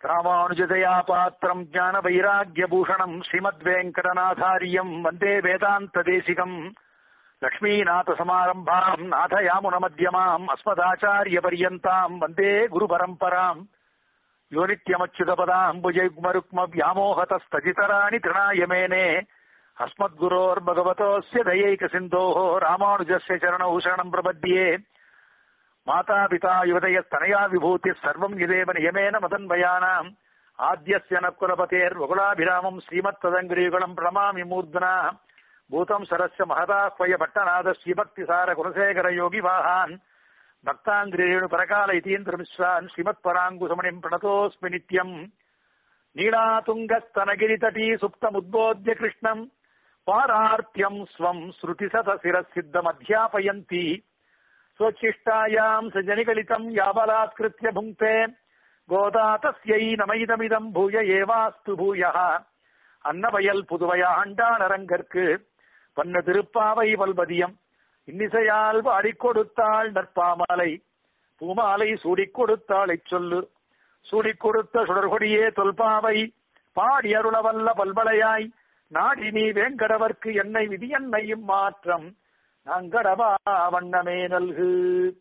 ராமானுஜதயா பாத்திரம் ஞான வைராகிய பூஷணம் ஸ்ரீமத் வெங்கடநாதாரியம் வந்தே வேதாந்த தேசிகம் லக்ஷ்மீநாத சமாரம்பாம் நாதயாமுன மத்தியமாம் அஸ்மதாச்சாரிய பரியந்தாம் வந்தே குரு பரம்பராம் யோ நித்யமச்சுதபதாம் புஜயுக்மருக்ம வியாமோகதஸ்ததிதராணி திருணாயமேனே अस्मद्गुरोर्भगवतोऽस्य दयैकसिन्धोः रामानुजस्य चरणौ शरणम् प्रपद्ये माता पिता युवतयस्तनया विभूतिः सर्वम् यदेव नियमेन मदन्वयानाम् आद्यस्य न कुलपतेर्वकुलाभिरामम् श्रीमत्तदङ्ग्रीगुणम् प्रणमामि मूर्धना भूतम् सरस्य महदाह्वय भट्टनादस्य भक्तिसार कुलशेखर योगिवाहान् भक्ताङ्ग्रेणु परकाल इतीन्द्रमिश्रान् श्रीमत्पराङ्कुशमणिम् प्रणतोऽस्मि नित्यम् नीलातुङ्गस्तनगिरितटी सुप्तमुद्बोध्य कृष्णम् पारार्थ्यम् स्वम् श्रुतिशतशिरसिद्धमध्यापयन्ती स्वच्छिष्टायाम् सजनिगलितम् यावलात्कृत्य भुङ्क्ते गोदा तस्यै नमैदमिदम् भूय एवास्तु भूयः அன்னவயல் புதுவையாண்டானரங்கற்கு பன்ன திருப்பாவை வல்வதியம் இன்னிசையால் பாடிக் கொடுத்தாள் நற்பாமாலை பூமாலை சூடிக் கொடுத்தாளைச் சொல்லு சூடிக் கொடுத்த சுடர்கொடியே தொல்பாவை பாடி அருளவல்ல பல்வளையாய் நாடி நீ வேங்கடவர்க்கு என்னை விதி என்னையும் மாற்றம் நாங்கடவா வண்ணமே நல்கு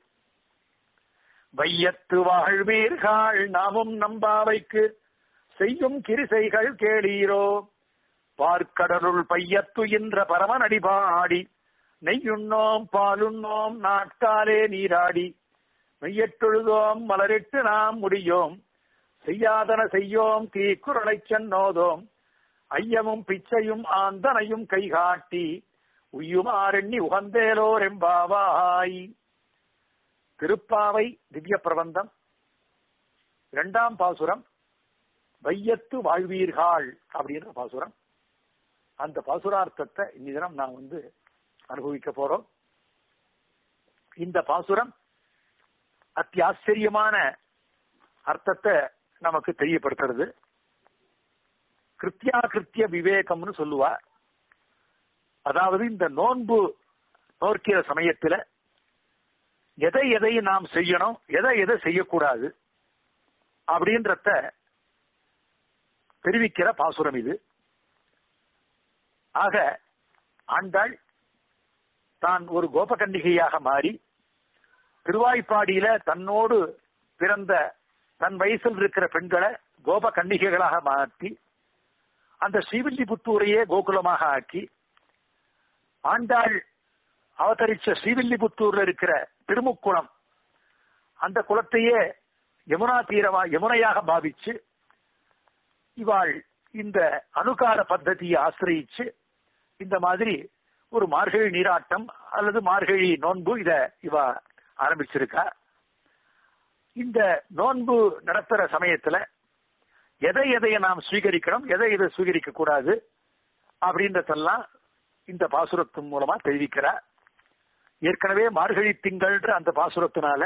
வையத்து வாழ்வீர்கள் நாமும் நம்பாவைக்கு செய்யும் கிரிசைகள் கேளீரோ பார்க்கடலுள் பையத்து என்ற பரமனடி பாடி நெய்யுண்ணோம் பாலுண்ணோம் நாட்காலே நீராடி மெய்யட்டொழுதோம் மலரிட்டு நாம் முடியோம் செய்யாதன செய்யோம் தீக்குறளைச் சென்னோதோம் ஐயமும் பிச்சையும் ஆந்தனையும் கைகாட்டி உய்யுமாறெண்ணி உகந்தேலோர் எம்பாவாய் திருப்பாவை திவ்ய பிரபந்தம் இரண்டாம் பாசுரம் வையத்து வாழ்வீர்கள் அப்படின்ற பாசுரம் அந்த பாசுரார்த்தத்தை இன்னி தினம் நான் வந்து அனுபவிக்க போறோம் இந்த பாசுரம் அத்தியாச்சரியமான அர்த்தத்தை நமக்கு தெரியப்படுத்துறது கிருத்தியா கிருத்திய விவேகம்னு சொல்லுவா அதாவது இந்த நோன்பு நோக்கிற சமயத்துல எதை எதை நாம் செய்யணும் எதை எதை செய்யக்கூடாது அப்படின்றத தெரிவிக்கிற பாசுரம் இது ஆக ஆண்டாள் தான் ஒரு கோபகண்டிகையாக மாறி திருவாய்ப்பாடியில தன்னோடு பிறந்த தன் வயசில் இருக்கிற பெண்களை கோப கன்னிகைகளாக மாற்றி அந்த ஸ்ரீவில்லிபுத்தூரையே கோகுலமாக ஆக்கி ஆண்டாள் அவதரிச்ச ஸ்ரீவில்லிபுத்தூர்ல இருக்கிற திருமுக்குளம் அந்த குளத்தையே யமுனா தீரமா யமுனையாக பாவிச்சு இவாள் இந்த அணுகால பத்ததியை ஆசிரியிச்சு இந்த மாதிரி ஒரு மார்கழி நீராட்டம் அல்லது மார்கழி நோன்பு இத இவ ஆரம்பிச்சிருக்கா இந்த நோன்பு நடத்துற சமயத்துல எதை எதைய நாம் ஸ்வீகரிக்கணும் எதை எதை ஸ்வீகரிக்க கூடாது அப்படின்றதெல்லாம் இந்த பாசுரத்தின் மூலமா தெரிவிக்கிறார் ஏற்கனவே மார்கழி திங்கள்ன்ற அந்த பாசுரத்தினால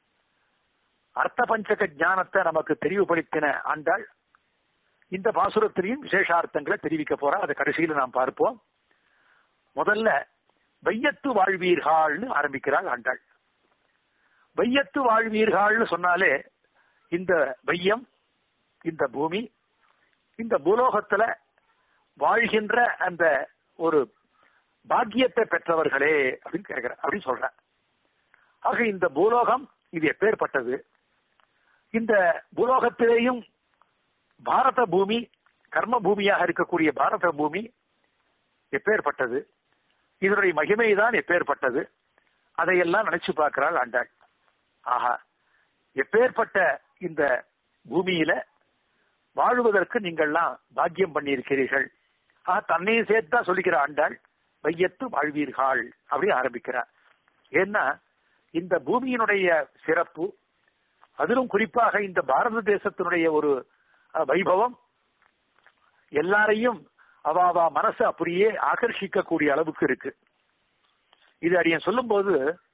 அர்த்த பஞ்சக ஞானத்தை நமக்கு தெரிவுபடுத்தின ஆண்டாள் இந்த பாசுரத்திலையும் விசேஷார்த்தங்களை தெரிவிக்க போறா அதை கடைசியில் நாம் பார்ப்போம் முதல்ல வையத்து வாழ்வீர்கள்னு ஆரம்பிக்கிறாள் ஆண்டாள் வையத்து வாழ்வீர்கள்னு சொன்னாலே இந்த வையம் இந்த பூமி இந்த பூலோகத்துல வாழ்கின்ற அந்த ஒரு பாக்கியத்தை பெற்றவர்களே அப்படின்னு கேட்கிற அப்படின்னு சொல்ற ஆக இந்த பூலோகம் இது எப்பேற்பட்டது இந்த பூலோகத்திலேயும் பாரத பூமி கர்ம பூமியாக இருக்கக்கூடிய பாரத பூமி எப்பேற்பட்டது இதனுடைய மகிமைதான் எப்பேற்பட்டது அதையெல்லாம் நினைச்சு பார்க்கிறாள் ஆண்டாள் ஆஹா எப்பேற்பட்ட இந்த பூமியில வாழ்வதற்கு நீங்கள்லாம் பாக்கியம் பண்ணியிருக்கிறீர்கள் ஆஹா தன்னையும் சேர்த்தா சொல்லிக்கிற ஆண்டாள் வையத்து வாழ்வீர்கள் அப்படி ஆரம்பிக்கிறார் ஏன்னா இந்த பூமியினுடைய சிறப்பு அதிலும் குறிப்பாக இந்த பாரத தேசத்தினுடைய ஒரு வைபவம் எல்லாரையும் அவாவா மனசு அப்படியே ஆகர்ஷிக்கக்கூடிய அளவுக்கு இருக்கு இது அடியன் சொல்லும் போது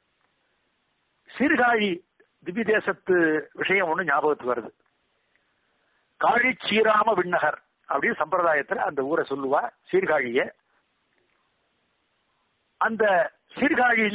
சீர்காழி திவ்ய தேசத்து விஷயம் ஒண்ணு ஞாபகத்துக்கு வருது காழி சீராம விண்ணகர் அப்படின்னு சம்பிரதாயத்துல அந்த ஊரை சொல்லுவா சீர்காழிய அந்த சீர்காழியில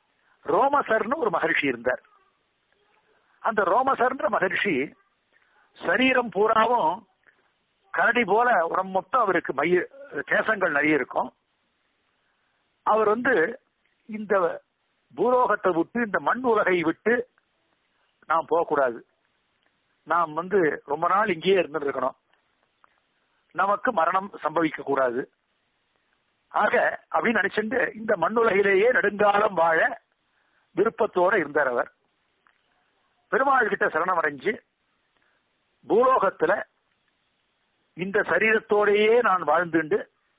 ரோமசர்னு ஒரு மகர்ஷி இருந்தார் அந்த ரோமசர்ன்ற மகர்ஷி சரீரம் பூராவும் கரடி போல உடம்பு மொத்தம் அவருக்கு மைய கேசங்கள் நிறைய இருக்கும் அவர் வந்து இந்த பூலோகத்தை விட்டு இந்த மண் உலகை விட்டு நாம் போகக்கூடாது நாம் வந்து ரொம்ப நாள் இங்கேயே இருந்துட்டு இருக்கணும் நமக்கு மரணம் சம்பவிக்க கூடாது ஆக அப்படின்னு நினைச்சுட்டு இந்த மண்ணுலகிலேயே நெடுங்காலம் வாழ விருப்பத்தோட இருந்தார் அவர் பெருமாள் கிட்ட சரணம் அடைஞ்சு பூலோகத்துல இந்த சரீரத்தோடையே நான் வாழ்ந்துண்டு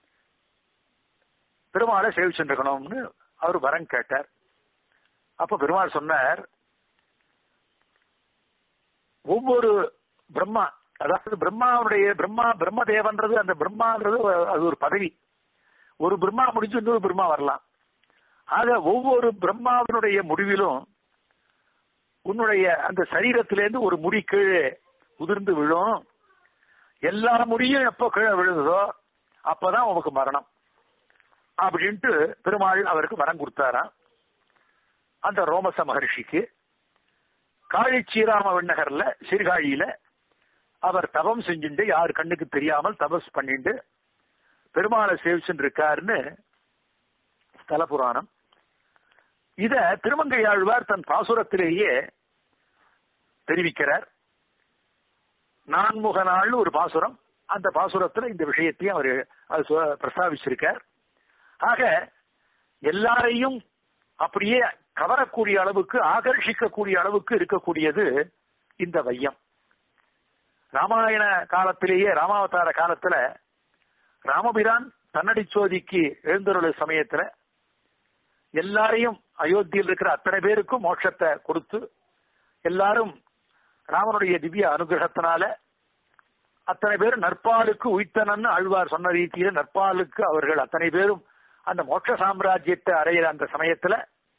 பெருமாளை சேவிச்சுருக்கணும்னு அவர் வரம் கேட்டார் அப்ப பெருமாள் சொன்னார் ஒவ்வொரு பிரம்மா அதாவது பிரம்மாவுடைய பிரம்மா பிரம்மதேவன்றது அந்த பிரம்மான்றது அது ஒரு பதவி ஒரு பிரம்மா முடிஞ்சு இன்னொரு பிரம்மா வரலாம் ஆக ஒவ்வொரு பிரம்மாவினுடைய முடிவிலும் உன்னுடைய அந்த சரீரத்திலேருந்து ஒரு முடி கீழே உதிர்ந்து விழும் எல்லா முடியும் எப்போ கீழே விழுந்ததோ அப்பதான் உனக்கு மரணம் அப்படின்ட்டு பெருமாள் அவருக்கு வரம் கொடுத்தாராம் அந்த ரோமச மகர்ஷிக்கு காழி சீராம விண்ணகர்ல சீர்காழியில அவர் தவம் செஞ்சுட்டு யார் கண்ணுக்கு தெரியாமல் தபஸ் பண்ணிட்டு பெருமாளை சேவிச்சுட்டு இருக்காருன்னு ஸ்தல புராணம் இத திருமங்கையாழ்வார் தன் பாசுரத்திலேயே தெரிவிக்கிறார் நான்முக நாள் ஒரு பாசுரம் அந்த பாசுரத்துல இந்த விஷயத்தையும் அவர் அது பிரஸ்தாபிச்சிருக்கார் ஆக எல்லாரையும் அப்படியே கவரக்கூடிய அளவுக்கு ஆகர்ஷிக்கக்கூடிய அளவுக்கு இருக்கக்கூடியது இந்த வையம் ராமாயண காலத்திலேயே ராமாவதார காலத்துல ராமபிரான் தன்னடி சோதிக்கு எழுந்தருள சமயத்துல எல்லாரையும் அயோத்தியில் இருக்கிற அத்தனை பேருக்கும் மோட்சத்தை கொடுத்து எல்லாரும் ராமனுடைய திவ்ய அனுகிரகத்தினால அத்தனை பேரும் நற்பாலுக்கு உய்த்தனன்னு ஆழ்வார் சொன்ன ரீதியில நற்பாலுக்கு அவர்கள் அத்தனை பேரும் அந்த மோட்ச சாம்ராஜ்யத்தை அடையிற அந்த சமயத்துல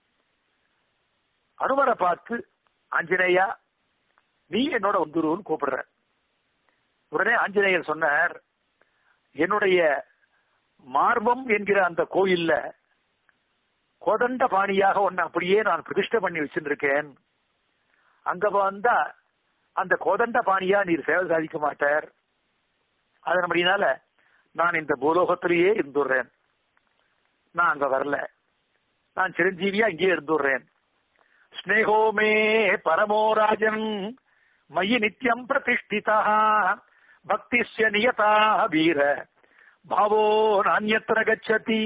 அனுமரை பார்த்து ஆஞ்சநேயா நீ என்னோட வந்துருன்னு கூப்பிடுற உடனே ஆஞ்சநேயர் சொன்னார் என்னுடைய மார்பம் என்கிற அந்த கோயில்ல கோதண்ட பாணியாக ஒன்னு அப்படியே நான் பிரதிஷ்டை பண்ணி வச்சிருக்கேன் அங்க வந்தா அந்த கோதண்ட பாணியா நீர் சேவை சாதிக்க மாட்டார் அதன் அப்படினால நான் இந்த பூலோகத்திலேயே இருந்துடுறேன் நான் அங்க வரல நான் சிரஞ்சீவியா இங்கே இருந்துடுறேன் ஸ்னேகோமே பரமோராஜன் மயி நித்தியம் பிரதிஷ்டிதா பக்திஸ்ய நியதா வீர பாவோ நானியத்திர கச்சதி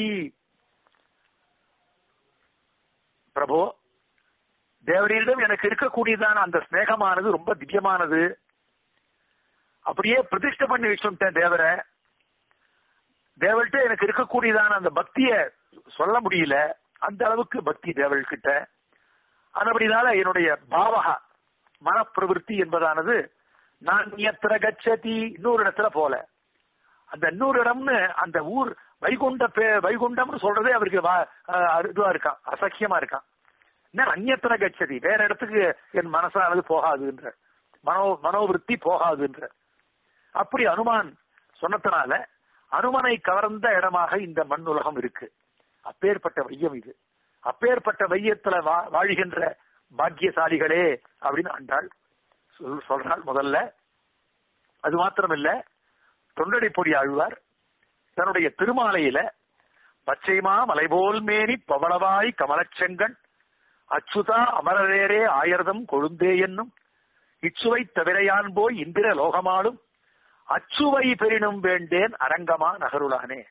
பிரபோ தேவரிடம் எனக்கு இருக்கக்கூடியதான அந்த ஸ்நேகமானது ரொம்ப திவ்யமானது அப்படியே பிரதிஷ்டை பண்ணி வச்சுட்டேன் தேவரை தேவர்கிட்ட எனக்கு இருக்கக்கூடியதான அந்த பக்திய சொல்ல முடியல அந்த அளவுக்கு பக்தி தேவல் கிட்ட அதுபடினால என்னுடைய பாவகா மனப்பிரவருத்தி என்பதானது நான் எத்திர கச்சதி இன்னொரு இடத்துல போல அந்த இன்னொரு இடம்னு அந்த ஊர் வைகுண்ட பே வைகுண்டம்னு சொல்றதே அவருக்கு இதுவா இருக்கான் அசக்கியமா இருக்கான் என்ன அந்நத்திர கச்சதி வேற இடத்துக்கு என் மனசானது போகாதுன்ற மனோ மனோவிருத்தி போகாதுன்ற அப்படி அனுமான் சொன்னதுனால அனுமனை கவர்ந்த இடமாக இந்த மண் உலகம் இருக்கு அப்பேற்பட்ட வையம் இது அப்பேற்பட்ட வையத்துல வாழ்கின்ற பாக்கியசாலிகளே அப்படின்னு ஆண்டாள் சொல்றாள் முதல்ல அது மாத்திரமில்ல தொண்டடிப்பொடி ஆழ்வார் தன்னுடைய திருமாலையில பச்சைமா மலைபோல் மேனி பவளவாய் கமலச்செங்கன் அச்சுதா அமரரேரே ஆயர்தம் கொழுந்தே என்னும் இச்சுவை தவிரையான் போய் இந்திர லோகமாலும் அச்சுவை பெரினும் வேண்டேன் அரங்கமா நகருளானே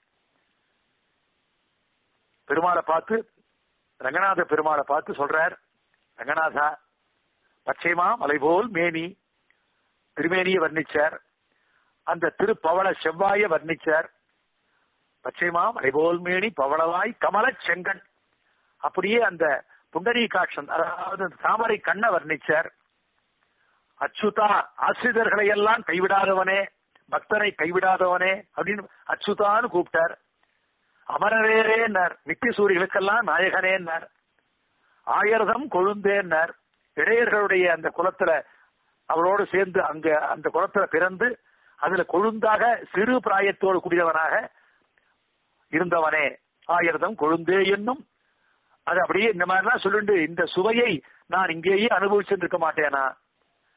பெருமாளை பார்த்து ரங்கநாத பெருமாளை பார்த்து சொல்றார் ரங்கநாதா பச்சைமா மலைபோல் மேனி திருமேனியை வர்ணிச்சார் அந்த திருப்பவள செவ்வாய வர்ணிச்சார் பச்சைமா மலைபோல் மேனி பவளவாய் கமல செங்கன் அப்படியே அந்த புண்டரி காட்சன் அதாவது தாமரை கண்ண வர்ணிச்சார் அச்சுதா ஆசிரியர்களை எல்லாம் கைவிடாதவனே பக்தனை கைவிடாதவனே அப்படின்னு அச்சுதான்னு கூப்பிட்டார் அமரரேரேன்னார் நித்திய சூரியர்களுக்கெல்லாம் நாயகனேன்னார் ஆயர்தம் கொழுந்தேன்னார் இடையர்களுடைய அந்த குலத்துல அவளோடு சேர்ந்து அங்க அந்த குலத்துல பிறந்து அதுல கொழுந்தாக சிறு பிராயத்தோடு கூடியவனாக இருந்தவனே ஆயிரதம் கொழுந்தே என்னும் அது அப்படியே இந்த மாதிரிலாம் சொல்லிட்டு இந்த சுவையை நான் இங்கேயே அனுபவிச்சுட்டு இருக்க மாட்டேனா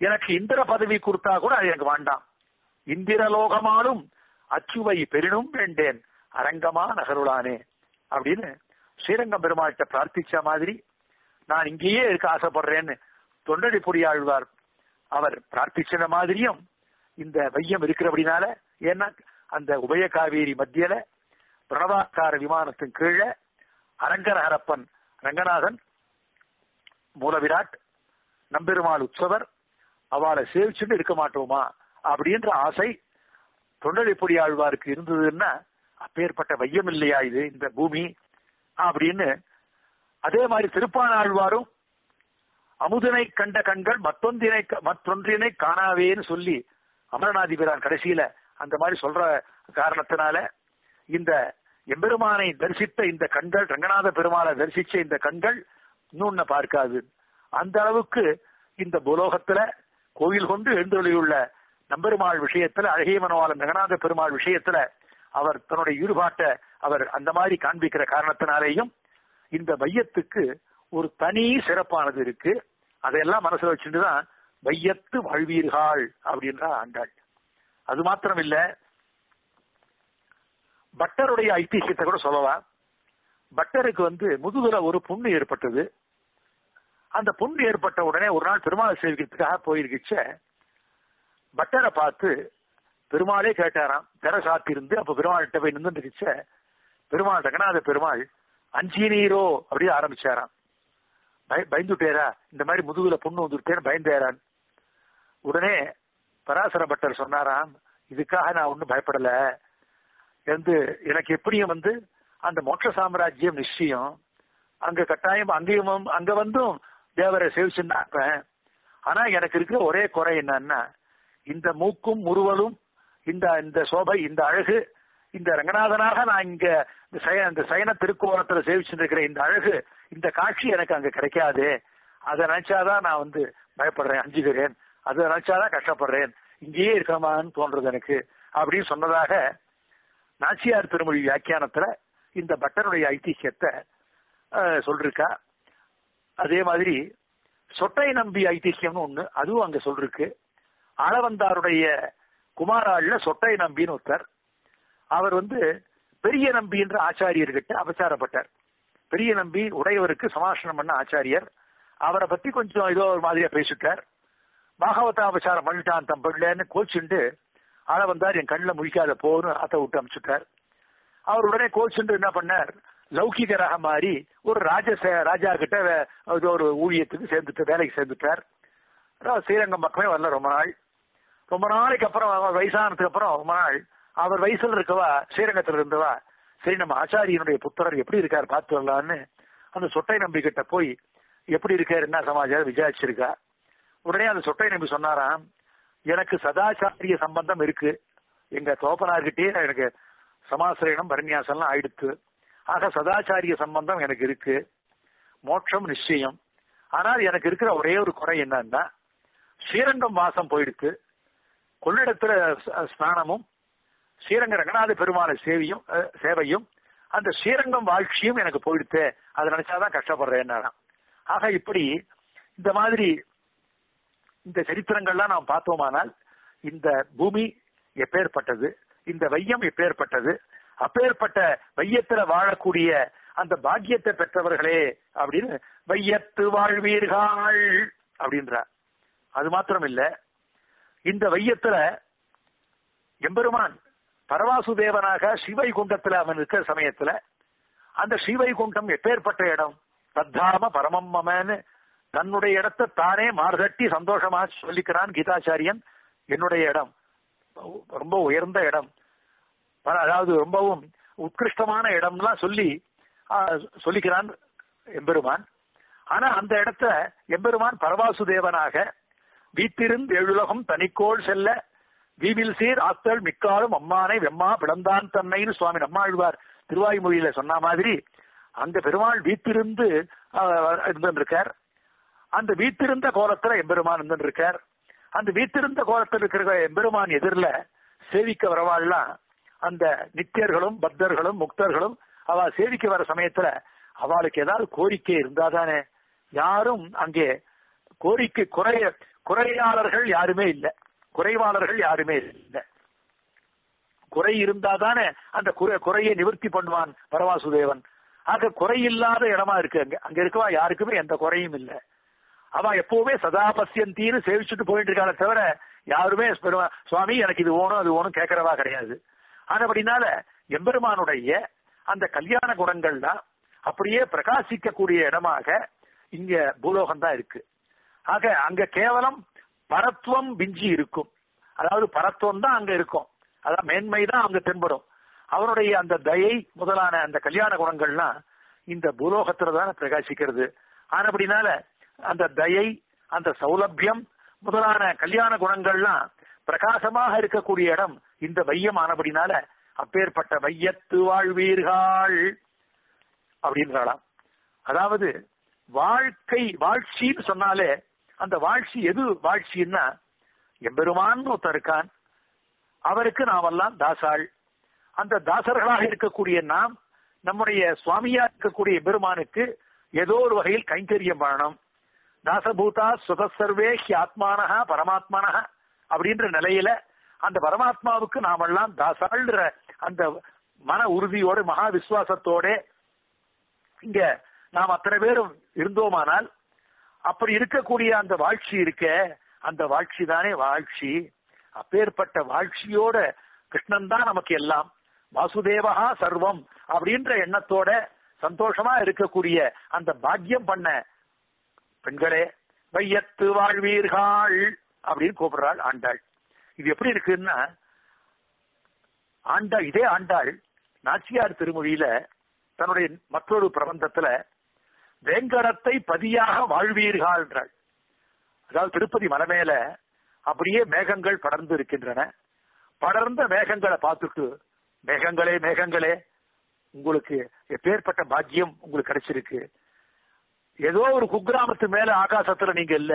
எனக்கு இந்திர பதவி கொடுத்தா கூட அது எனக்கு வேண்டாம் இந்திரலோகமாலும் அச்சுவை பெரினும் வேண்டேன் அரங்கமா நகருளானே அப்படின்னு ஸ்ரீரங்கம் பெருமாள்கிட்ட பிரார்த்திச்ச மாதிரி நான் இங்கேயே இருக்க ஆசைப்படுறேன்னு தொண்டடி பொறியாழ்வார் அவர் பிரார்த்திச்ச மாதிரியும் இந்த வையம் இருக்கிறபடினால ஏன்னா அந்த உபய காவேரி மத்தியில பிரணவாக்கார விமானத்தின் கீழே அரங்கநகரப்பன் ரங்கநாதன் மூலவிராட் நம்பெருமாள் உற்சவர் அவளை சேவிச்சுட்டு இருக்க மாட்டோமா அப்படின்ற ஆசை தொண்டரை பொடியாழ்வாருக்கு இருந்ததுன்னா அப்பேற்பட்ட வையம் இல்லையா இது இந்த பூமி அப்படின்னு அதே மாதிரி திருப்பானாழ்வாரும் அமுதனை கண்ட கண்கள் மற்றொன்றினை மற்றொன்றினை காணாவேன்னு சொல்லி அமரநாதிபிரான் கடைசியில அந்த மாதிரி சொல்ற காரணத்தினால இந்த எம்பெருமானை தரிசித்த இந்த கண்கள் ரங்கநாத பெருமாளை தரிசிச்ச இந்த கண்கள் இன்னொன்னு பார்க்காது அந்த அளவுக்கு இந்த புலோகத்துல கோவில் கொண்டு எழுந்தொழியுள்ள நம்பெருமாள் விஷயத்துல அழகிய மனவாளன் ரங்கநாத பெருமாள் விஷயத்துல அவர் தன்னுடைய ஈடுபாட்டை அவர் அந்த மாதிரி காண்பிக்கிற காரணத்தினாலேயும் இந்த வையத்துக்கு ஒரு தனி சிறப்பானது இருக்கு அதையெல்லாம் மனசுல வச்சுட்டுதான் வையத்து வாழ்வீர்கள் அப்படின்ற ஆண்டாள் அது மாத்திரம் இல்ல பட்டருடைய ஐதிஹியத்தை கூட சொல்லலாம் பட்டருக்கு வந்து முதுகுல ஒரு புண்ணு ஏற்பட்டது அந்த புண்ணு ஏற்பட்ட உடனே ஒரு நாள் பெருமாள் சேவிக்கிறதுக்காக போயிருக்கிச்ச பட்டரை பார்த்து பெருமாளே கேட்டாராம் திற சாத்திருந்து அப்ப பெருமாள்கிட்ட போய் நின்றுச்ச பெருமாள் ரங்கநாத பெருமாள் அஞ்சினீரோ அப்படின்னு ஆரம்பிச்சாராம் பய பயந்துட்டேரா இந்த மாதிரி முதுகுல புண்ணு வந்துட்டேன்னு பயந்தேரான் உடனே பராசர பட்டர் சொன்னாராம் இதுக்காக நான் ஒன்னும் பயப்படல வந்து எனக்கு எப்படியும் வந்து அந்த மோட்ச சாம்ராஜ்யம் நிச்சயம் அங்க கட்டாயம் அங்கேயும் அங்க வந்தும் தேவரை சேவிச்சுன்னு ஆனா எனக்கு இருக்கிற ஒரே குறை என்னன்னா இந்த மூக்கும் முறுவலும் இந்த இந்த சோபை இந்த அழகு இந்த ரங்கநாதனாக நான் இங்க இந்த சய இந்த சயன திருக்கோணத்துல சேவிச்சுட்டு இருக்கிற இந்த அழகு இந்த காட்சி எனக்கு அங்க கிடைக்காது அதை நினைச்சாதான் நான் வந்து பயப்படுறேன் அஞ்சுகிறேன் அதை நினைச்சாதான் கஷ்டப்படுறேன் இங்கேயே இருக்கணுமான்னு தோன்றது எனக்கு அப்படின்னு சொன்னதாக நாச்சியார் திருமொழி வியாக்கியானத்துல இந்த பட்டனுடைய ஐதிஹியத்தை சொல்லிருக்கா அதே மாதிரி சொட்டை நம்பி ஐதிஹியம்னு ஒண்ணு அதுவும் அங்க சொல்லிருக்கு ஆளவந்தாருடைய குமாராள்ல சொட்டை நம்பின்னு ஒருத்தர் அவர் வந்து பெரிய நம்பின்ற ஆச்சாரியர்கிட்ட அபச்சாரப்பட்டார் பெரிய நம்பி உடையவருக்கு சமாசனம் பண்ண ஆச்சாரியர் அவரை பத்தி கொஞ்சம் ஏதோ ஒரு மாதிரியா பேசிட்டார் பாகவத அபச்சாரம் பண்ணிட்டான் தம் பிள்ளைன்னு கோச்சுண்டு ஆள வந்தார் என் கண்ணில் முழிக்காத போன்னு அத்தை விட்டு அமிச்சுட்டார் அவர் உடனே கோச்சுண்டு என்ன பண்ணார் லௌகிகராக மாறி ஒரு ராஜ ராஜா கிட்ட ஒரு ஊழியத்துக்கு சேர்ந்துட்டு வேலைக்கு சேர்ந்துட்டார் ஸ்ரீரங்கம் பக்கமே வரல ரொம்ப நாள் ரொம்ப நாளைக்கு அப்புறம் அவர் வயசானதுக்கு அப்புறம் ரொம்ப நாள் அவர் வயசுல இருக்கவா ஸ்ரீரங்கத்துல இருந்தவா சரி நம்ம ஆச்சாரியனுடைய புத்தரர் எப்படி இருக்கார் பார்த்து வரலான்னு அந்த சொட்டை நம்பி கிட்ட போய் எப்படி இருக்காரு என்ன சமாச்சாரம் விசாரிச்சிருக்கா உடனே அந்த சொட்டை நம்பி சொன்னாராம் எனக்கு சதாச்சாரிய சம்பந்தம் இருக்கு எங்க தோப்பனார்கிட்டயே எனக்கு சமாசிரயணம் பரநியாசம்லாம் ஆயிடுத்து ஆக சதாச்சாரிய சம்பந்தம் எனக்கு இருக்கு மோட்சம் நிச்சயம் ஆனால் எனக்கு இருக்கிற ஒரே ஒரு குறை என்னன்னா ஸ்ரீரங்கம் வாசம் போயிடுத்து கொள்ளிடத்துல ஸ்நானமும் ஸ்ரீரங்க ரங்கநாத பெருமாளை சேவையும் சேவையும் அந்த ஸ்ரீரங்கம் வாழ்ச்சியும் எனக்கு போயிடுத்து அதை நினைச்சாதான் கஷ்டப்படுறேன் ஆக இப்படி இந்த மாதிரி இந்த சரித்திரங்கள்லாம் நாம் பார்த்தோமானால் இந்த பூமி எப்பேற்பட்டது இந்த வையம் எப்பேற்பட்டது அப்பேற்பட்ட வையத்துல வாழக்கூடிய அந்த பாக்கியத்தை பெற்றவர்களே அப்படின்னு வையத்து வாழ்வீர்கள் அப்படின்றார் அது மாத்திரம் இல்ல இந்த வையத்துல எம்பெருமான் பரவாசுதேவனாக ஸ்ரீவைகுண்டத்துல அவன் இருக்கிற சமயத்துல அந்த ஸ்ரீவைகுண்டம் எப்பேற்பட்ட இடம் தத்தாம பரமம் மமன்னு தன்னுடைய இடத்தை தானே மார்கட்டி சந்தோஷமா சொல்லிக்கிறான் கீதாச்சாரியன் என்னுடைய இடம் ரொம்ப உயர்ந்த இடம் அதாவது ரொம்பவும் உத்கிருஷ்டமான இடம்லாம் சொல்லி சொல்லிக்கிறான் எம்பெருமான் ஆனா அந்த இடத்த எம்பெருமான் பரவாசுதேவனாக வீத்திருந்து எழுலகம் தனிக்கோள் செல்ல வீவில் சீர் ஆத்தல் மிக்காலும் அம்மானை வெம்மா பிளந்தான் தன்னைன்னு சுவாமி நம்மாழ்வார் திருவாய்மொழியில சொன்ன மாதிரி அங்க பெருமாள் வீத்திருந்து இருந்திருக்கார் அந்த வீத்திருந்த கோலத்துல எம்பெருமான் இருந்திருக்கார் அந்த வீத்திருந்த கோலத்தில் இருக்கிற எம்பெருமான் எதிரில சேவிக்க வரவாள்லாம் அந்த நித்தியர்களும் பக்தர்களும் முக்தர்களும் அவ சேவிக்க வர சமயத்துல அவளுக்கு ஏதாவது கோரிக்கை இருந்தாதானே யாரும் அங்கே கோரிக்கை குறைய குறையாளர்கள் யாருமே இல்ல குறைவாளர்கள் யாருமே இல்ல குறை இருந்தாதானே அந்த குறை குறையை நிவர்த்தி பண்ணுவான் பரவாசுதேவன் ஆக குறையில்லாத இடமா இருக்கு அங்க அங்க இருக்கவா யாருக்குமே எந்த குறையும் இல்ல அவ எப்பவுமே சதா பசியந்தீன்னு சேவிச்சுட்டு போயிட்டு இருக்காளே தவிர யாருமே பெருமா- சுவாமி எனக்கு இது வேணும் அது வேணும் கேட்கறவா கிடையாது ஆனபடினால எம்பெருமானுடைய அந்த கல்யாண குணங்கள்லாம் அப்படியே பிரகாசிக்கக்கூடிய இடமாக இங்க பூலோகம் தான் இருக்கு ஆக அங்க கேவலம் பரத்துவம் விஞ்சி இருக்கும் அதாவது பரத்துவம் தான் அங்க இருக்கும் அதான் மேன்மை தான் அங்க தென்படும் அவனுடைய அந்த தயை முதலான அந்த கல்யாண குணங்கள்லாம் இந்த பூலோகத்துல தான் பிரகாசிக்கிறது ஆனபடினால அந்த தயை அந்த சௌலபியம் முதலான கல்யாண குணங்கள்லாம் பிரகாசமாக இருக்கக்கூடிய இடம் இந்த வையம் ஆனபடினால அப்பேற்பட்ட வையத்து வாழ்வீர்கள் அப்படின்றாளாம் அதாவது வாழ்க்கை வாழ்ச்சின்னு சொன்னாலே அந்த வாழ்ச்சி எது வாழ்ச்சின்னா எம்பெருமான் ஒருத்தன் இருக்கான் அவருக்கு நாமெல்லாம் தாசாள் அந்த தாசர்களாக இருக்கக்கூடிய நாம் நம்முடைய சுவாமியா இருக்கக்கூடிய பெருமானுக்கு ஏதோ ஒரு வகையில் கைங்கரியம் பண்ணணும் தாசபூதா சுகசர்வே ஹி ஆத்மானஹா பரமாத்மனஹா அப்படின்ற நிலையில அந்த பரமாத்மாவுக்கு நாமெல்லாம் தாசாள்ன்ற அந்த மன உறுதியோட மகா விசுவாசத்தோட இங்க நாம் அத்தனை பேரும் இருந்தோமானால் அப்படி இருக்கக்கூடிய அந்த வாழ்ச்சி இருக்க அந்த வாழ்ச்சி தானே வாழ்ச்சி அப்பேற்பட்ட வாழ்ச்சியோட கிருஷ்ணன் தான் நமக்கு எல்லாம் வாசுதேவகா சர்வம் அப்படின்ற எண்ணத்தோட சந்தோஷமா இருக்கக்கூடிய அந்த பாக்கியம் பண்ண பெண்களே வையத்து வாழ்வீர்கள் அப்படின்னு கூப்பிடுறாள் ஆண்டாள் இது எப்படி இருக்குன்னா ஆண்டாள் இதே ஆண்டாள் நாச்சியார் திருமொழியில தன்னுடைய மற்றொரு பிரபந்தத்துல வேங்கடத்தை பதியாக வாழ்வீர்கள் என்றாள் அதாவது திருப்பதி மலை மேல அப்படியே மேகங்கள் படர்ந்து இருக்கின்றன படர்ந்த மேகங்களை பார்த்துட்டு மேகங்களே மேகங்களே உங்களுக்கு எப்பேற்பட்ட பாக்கியம் உங்களுக்கு கிடைச்சிருக்கு ஏதோ ஒரு குக்கிராமத்து மேல ஆகாசத்துல நீங்க இல்ல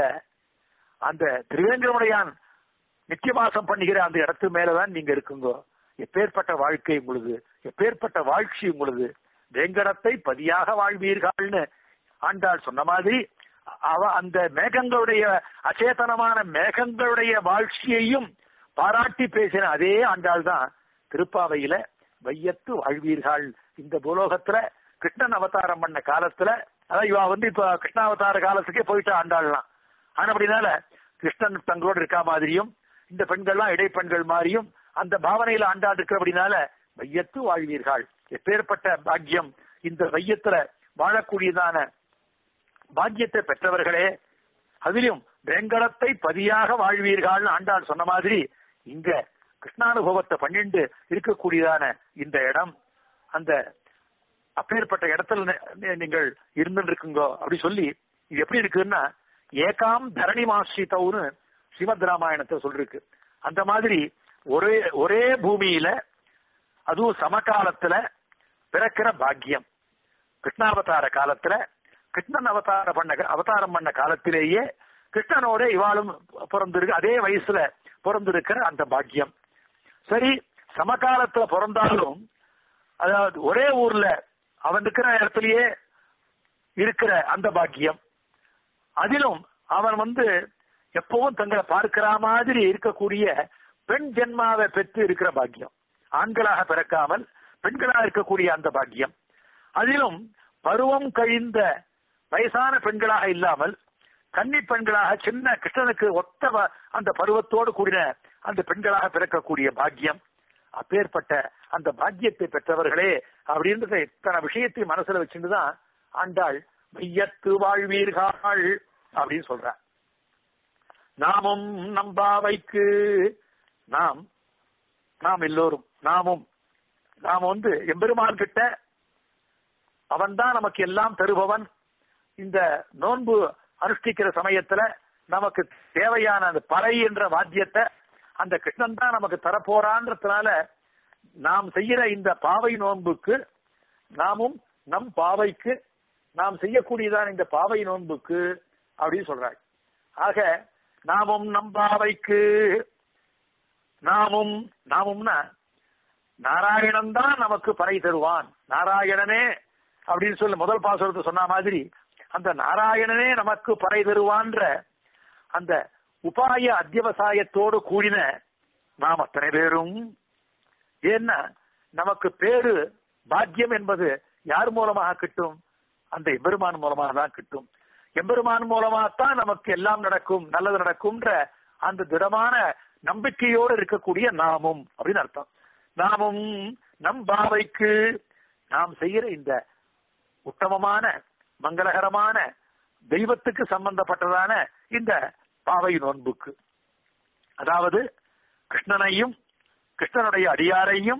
அந்த திருவேங்கடமுடையான் நித்தியவாசம் பண்ணுகிற அந்த இடத்து மேலதான் நீங்க இருக்குங்க எப்பேற்பட்ட வாழ்க்கை உங்களுது எப்பேற்பட்ட வாழ்ச்சி உங்களுது வேங்கடத்தை பதியாக வாழ்வீர்கள்னு ஆண்டாள் சொன்ன மாதிரி அவ அந்த மேகங்களுடைய அச்சேதனமான மேகங்களுடைய வாழ்ச்சியையும் பாராட்டி பேசின அதே ஆண்டாள் தான் திருப்பாவையில வையத்து வாழ்வீர்கள் இந்த பூலோகத்துல கிருஷ்ணன் அவதாரம் பண்ண காலத்துல அதான் இவ வந்து இப்ப கிருஷ்ணாவதார காலத்துக்கே போயிட்டு ஆண்டாள்லாம் ஆனா அப்படினால கிருஷ்ணன் தங்களோடு இருக்கா மாதிரியும் இந்த பெண்கள்லாம் இடைப்பெண்கள் மாதிரியும் அந்த பாவனையில ஆண்டாள் இருக்கிறபடினால வையத்து வாழ்வீர்கள் எப்பேற்பட்ட பாக்கியம் இந்த வையத்துல வாழக்கூடியதான பாக்கியத்தை பெற்றவர்களே அதிலும் வேங்கடத்தை பதியாக வாழ்வீர்கள் ஆண்டாள் சொன்ன மாதிரி இங்க கிருஷ்ணானுபவத்தை பன்னிண்டு இருக்கக்கூடியதான இந்த இடம் அந்த அப்பேற்பட்ட இடத்துல நி- நீங்கள் இருந்துருக்குங்கோ அப்படி சொல்லி இது எப்படி இருக்குன்னா ஏகாம் தரணி மாசித்தவுன்னு ஸ்ரீமத் ராமாயணத்தை சொல்லிருக்கு அந்த மாதிரி ஒரே ஒரே பூமியில அதுவும் சமகாலத்துல பிறக்கிற பாக்கியம் கிருஷ்ணாவதார காலத்துல கிருஷ்ணன் அவதார பண்ண அவதாரம் பண்ண காலத்திலேயே கிருஷ்ணனோட இவாளும் பிறந்திருக்கு அதே வயசுல பிறந்திருக்கிற அந்த பாக்கியம் சரி சமகாலத்துல பிறந்தாலும் அதாவது ஒரே ஊர்ல அவன் இருக்கிற இடத்துலயே இருக்கிற அந்த பாக்கியம் அதிலும் அவன் வந்து எப்பவும் தங்களை பார்க்கிற மாதிரி இருக்கக்கூடிய பெண் ஜென்மாவை பெற்று இருக்கிற பாக்கியம் ஆண்களாக பிறக்காமல் பெண்களாக இருக்கக்கூடிய அந்த பாக்கியம் அதிலும் பருவம் கழிந்த வயசான பெண்களாக இல்லாமல் கன்னி பெண்களாக சின்ன கிருஷ்ணனுக்கு ஒத்த வ- அந்த பருவத்தோடு கூடின அந்த பெண்களாக பிறக்கக்கூடிய பாக்கியம் அப்பேற்பட்ட அந்த பாக்கியத்தை பெற்றவர்களே அப்படின்றத இத்தனை விஷயத்தை மனசுல வச்சுட்டுதான் ஆண்டாள் மையத்து வாழ்வீர்கள் அப்படின்னு சொல்றார் நாமும் நம்பாவைக்கு நாம் நாம் எல்லோரும் நாமும் நாம் வந்து எம்பெருமான் கிட்ட அவன்தான் நமக்கு எல்லாம் தருபவன் இந்த நோன்பு அனுஷ்டிக்கிற சமயத்துல நமக்கு தேவையான அந்த பறை என்ற வாத்தியத்தை அந்த கிருஷ்ணன் தான் நமக்கு தரப்போறான்றதுனால நாம் செய்யற இந்த பாவை நோன்புக்கு நாமும் நம் பாவைக்கு நாம் செய்யக்கூடியதான இந்த பாவை நோன்புக்கு அப்படின்னு சொல்றாள் ஆக நாமும் நம் பாவைக்கு நாமும் நாமும்னா நாராயணன் தான் நமக்கு பறை தருவான் நாராயணனே அப்படின்னு சொல்லி முதல் பாசுரத்தை சொன்ன மாதிரி அந்த நாராயணனே நமக்கு பறை தருவான்ற அந்த உபாய அத்தியவசாயத்தோடு கூடின நாம் அத்தனை பேரும் ஏன்னா நமக்கு பேரு பாக்கியம் என்பது யார் மூலமாக கிட்டும் அந்த எம்பெருமான் மூலமாக தான் கிட்டும் எம்பெருமான் மூலமாகத்தான் நமக்கு எல்லாம் நடக்கும் நல்லது நடக்கும்ன்ற அந்த திடமான நம்பிக்கையோடு இருக்கக்கூடிய நாமும் அப்படின்னு அர்த்தம் நாமும் நம் பாவைக்கு நாம் செய்கிற இந்த உத்தமமான மங்களகரமான தெய்வத்துக்கு சம்பந்தப்பட்டதான இந்த பாவை நோன்புக்கு அதாவது கிருஷ்ணனையும் கிருஷ்ணனுடைய அடியாரையும்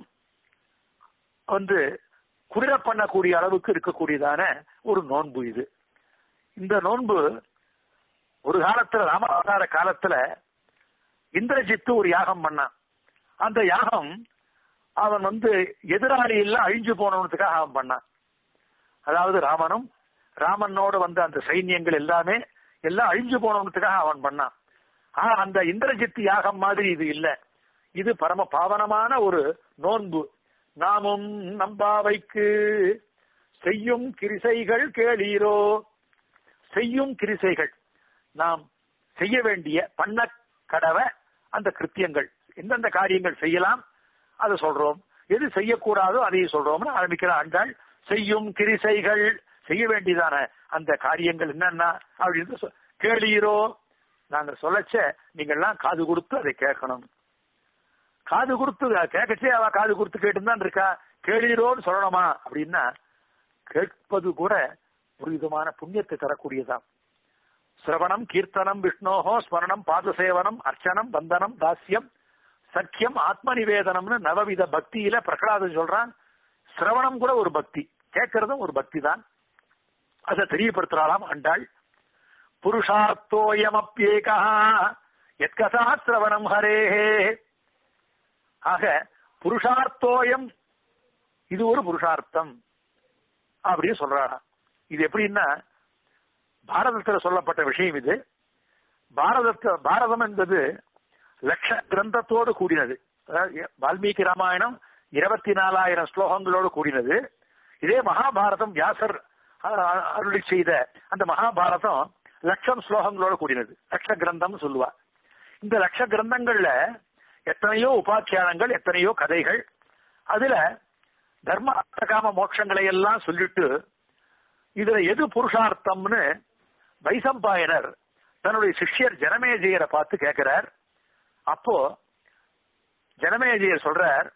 வந்து குளிர பண்ணக்கூடிய அளவுக்கு இருக்கக்கூடியதான ஒரு நோன்பு இது இந்த நோன்பு ஒரு காலத்துல ராமாவதார காலத்துல இந்திரஜித்து ஒரு யாகம் பண்ணான் அந்த யாகம் அவன் வந்து எதிராளி எல்லாம் அழிஞ்சு போனவனுக்காக அவன் பண்ணான் அதாவது ராமனும் ராமனோட வந்த அந்த சைன்யங்கள் எல்லாமே எல்லாம் அழிஞ்சு போனவனுக்காக அவன் பண்ணான் ஆனா அந்த இந்திரஜித்து யாகம் மாதிரி இது இல்ல இது பரம பாவனமான ஒரு நோன்பு நாமும் நம்பாவைக்கு செய்யும் கிரிசைகள் கேளீரோ செய்யும் கிரிசைகள் நாம் செய்ய வேண்டிய பண்ண கடவை அந்த கிருத்தியங்கள் எந்தெந்த காரியங்கள் செய்யலாம் அதை சொல்றோம் எது செய்யக்கூடாதோ அதையும் சொல்றோம்னு ஆரம்பிக்கிற ஆண்டாள் செய்யும் கிரிசைகள் செய்ய வேண்டியதான அந்த காரியங்கள் என்னன்னா அப்படின்னு சொ- கேளீரோ நாங்க சொல்லச்ச நீங்கள்லாம் காது கொடுத்து அதை கேட்கணும் காது கொடுத்து கேட்கச்சே அவ காது கொடுத்து கேட்டுதான் இருக்கா கேளீரோன்னு சொல்லணுமா அப்படின்னா கேட்பது கூட ஒரு விதமான புண்ணியத்தை தரக்கூடியதான் சிரவணம் கீர்த்தனம் விஷ்ணோஹோ ஸ்மரணம் பாதசேவனம் அர்ச்சனம் வந்தனம் தாஸ்யம் சக்கியம் ஆத்ம நிவேதனம்னு நவவித பக்தியில பிரகலாதன் சொல்றான் சிரவணம் கூட ஒரு பக்தி கேட்கறதும் ஒரு பக்தி தான் அதை தெரியப்படுத்துறாளாம் அண்டாள் புருஷார்த்தோயமப்யேகா எத்கதா சிரவணம் ஹரேஹே ஆக புருஷார்த்தோயம் இது ஒரு புருஷார்த்தம் அப்படின்னு சொல்றாராம் இது எப்படின்னா பாரதத்துல சொல்லப்பட்ட விஷயம் இது பாரதத்த பாரதம் என்பது லட்ச கிரந்தத்தோடு கூடினது அதாவது வால்மீகி ராமாயணம் இருபத்தி நாலாயிரம் ஸ்லோகங்களோடு கூடினது இதே மகாபாரதம் வியாசர் அ- அருளி செய்த அந்த மகாபாரதம் லட்சம் ஸ்லோகங்களோடு கூடினது லட்ச கிரந்தம் சொல்லுவா இந்த லட்ச கிரந்தங்கள்ல எத்தனையோ உபாக்கியானங்கள் எத்தனையோ கதைகள் அதுல தர்ம அர்த்தகாம மோட்சங்களை எல்லாம் சொல்லிட்டு இதுல எது புருஷார்த்தம்னு வைசம்பாயனர் தன்னுடைய சிஷ்யர் ஜனமேஜயரை பார்த்து கேட்கிறார் அப்போ ஜனமேஜயர் சொல்றார்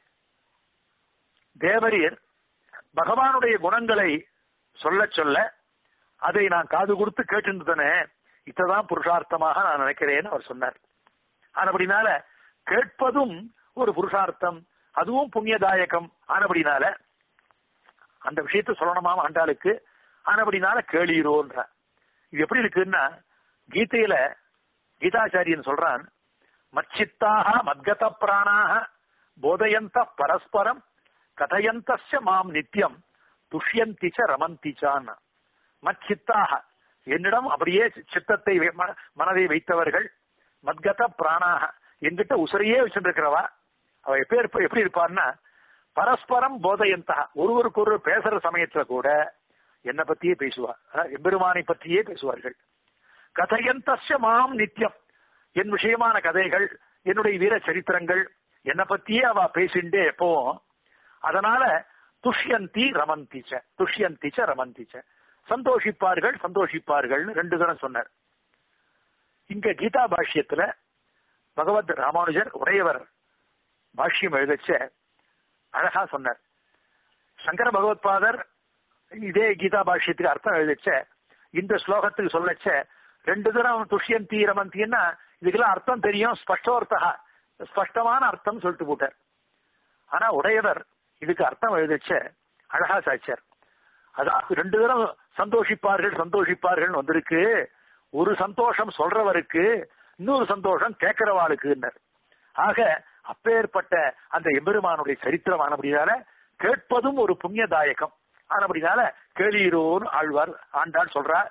தேவரீர் பகவானுடைய குணங்களை சொல்ல சொல்ல அதை நான் காது கொடுத்து கேட்டுருந்தனே இதான் புருஷார்த்தமாக நான் நினைக்கிறேன்னு அவர் சொன்னார் ஆனபடினால கேட்பதும் ஒரு புருஷார்த்தம் அதுவும் புண்ணியதாயகம் ஆனபடினால அந்த விஷயத்த சொல்லணுமாம் ஆண்டாளுக்கு ஆனபடினால கேளீரோன்ற இது எப்படி இருக்குன்னா கீதையில கீதாச்சாரியன் சொல்றான் மச்சித்தாக மத்கத பிராணாக போதயந்த பரஸ்பரம் கதயந்தஸ்ய மாம் நித்தியம் துஷ்யந்தி ச ரமந்தி சான் மச்சித்தாக என்னிடம் அப்படியே சித்தத்தை வை- மன- மனதை வைத்தவர்கள் மத்கத பிராணாக என்கிட்ட உசரையே வச்சுருக்கிறவா அவ எப்படி இருப்ப எப்படி இருப்பான்னா பரஸ்பரம் போதயந்தா ஒருவருக்கு ஒருவர் பேசுற சமயத்துல கூட என்ன பத்தியே பேசுவா அஹ் எம்பெருமானை பற்றியே பேசுவார்கள் கதையந்தஸ்ய மாம் நித்தியம் என் விஷயமான கதைகள் என்னுடைய வீர சரித்திரங்கள் என்னை பத்தியே அவ பேசிண்டே எப்பவும் அதனால துஷ்யந்தி ரமந்திச்ச துஷ்யந்திச்ச ரமந்திச்ச சந்தோஷிப்பார்கள் சந்தோஷிப்பார்கள் ரெண்டு தரம் சொன்னார் இங்க கீதா பாஷ்யத்துல பகவத் ராமானுஜர் உடையவர் பாஷ்யம் எழுதச்ச அழகா சொன்னார் சங்கர பகவத்பாதர் இதே கீதா பாஷ்யத்துக்கு அர்த்தம் எழுதச்ச இந்த ஸ்லோகத்துக்கு சொல்லச்ச ரெண்டு தரம் துஷ்யந்தி ரமந்தின்னா இதுக்கெல்லாம் அர்த்தம் தெரியும் ஸ்பஷ்டோர்த்தா ஸ்பஷ்டமான அர்த்தம் சொல்லிட்டு போட்டார் ஆனா உடையவர் இதுக்கு அர்த்தம் எழுதச்ச அழகா சாச்சார் அதாவது ரெண்டு தரம் சந்தோஷிப்பார்கள் சந்தோஷிப்பார்கள் வந்திருக்கு ஒரு சந்தோஷம் சொல்றவருக்கு இன்னொரு சந்தோஷம் கேட்கிறவாளுக்குன்னர் ஆக அப்பேற்பட்ட அந்த எம்பெருமானுடைய சரித்திரம் ஆனபடினால கேட்பதும் ஒரு புண்ணியதாயகம் ஆனபடினால கேளீரோன்னு ஆழ்வார் ஆண்டாள் சொல்றார்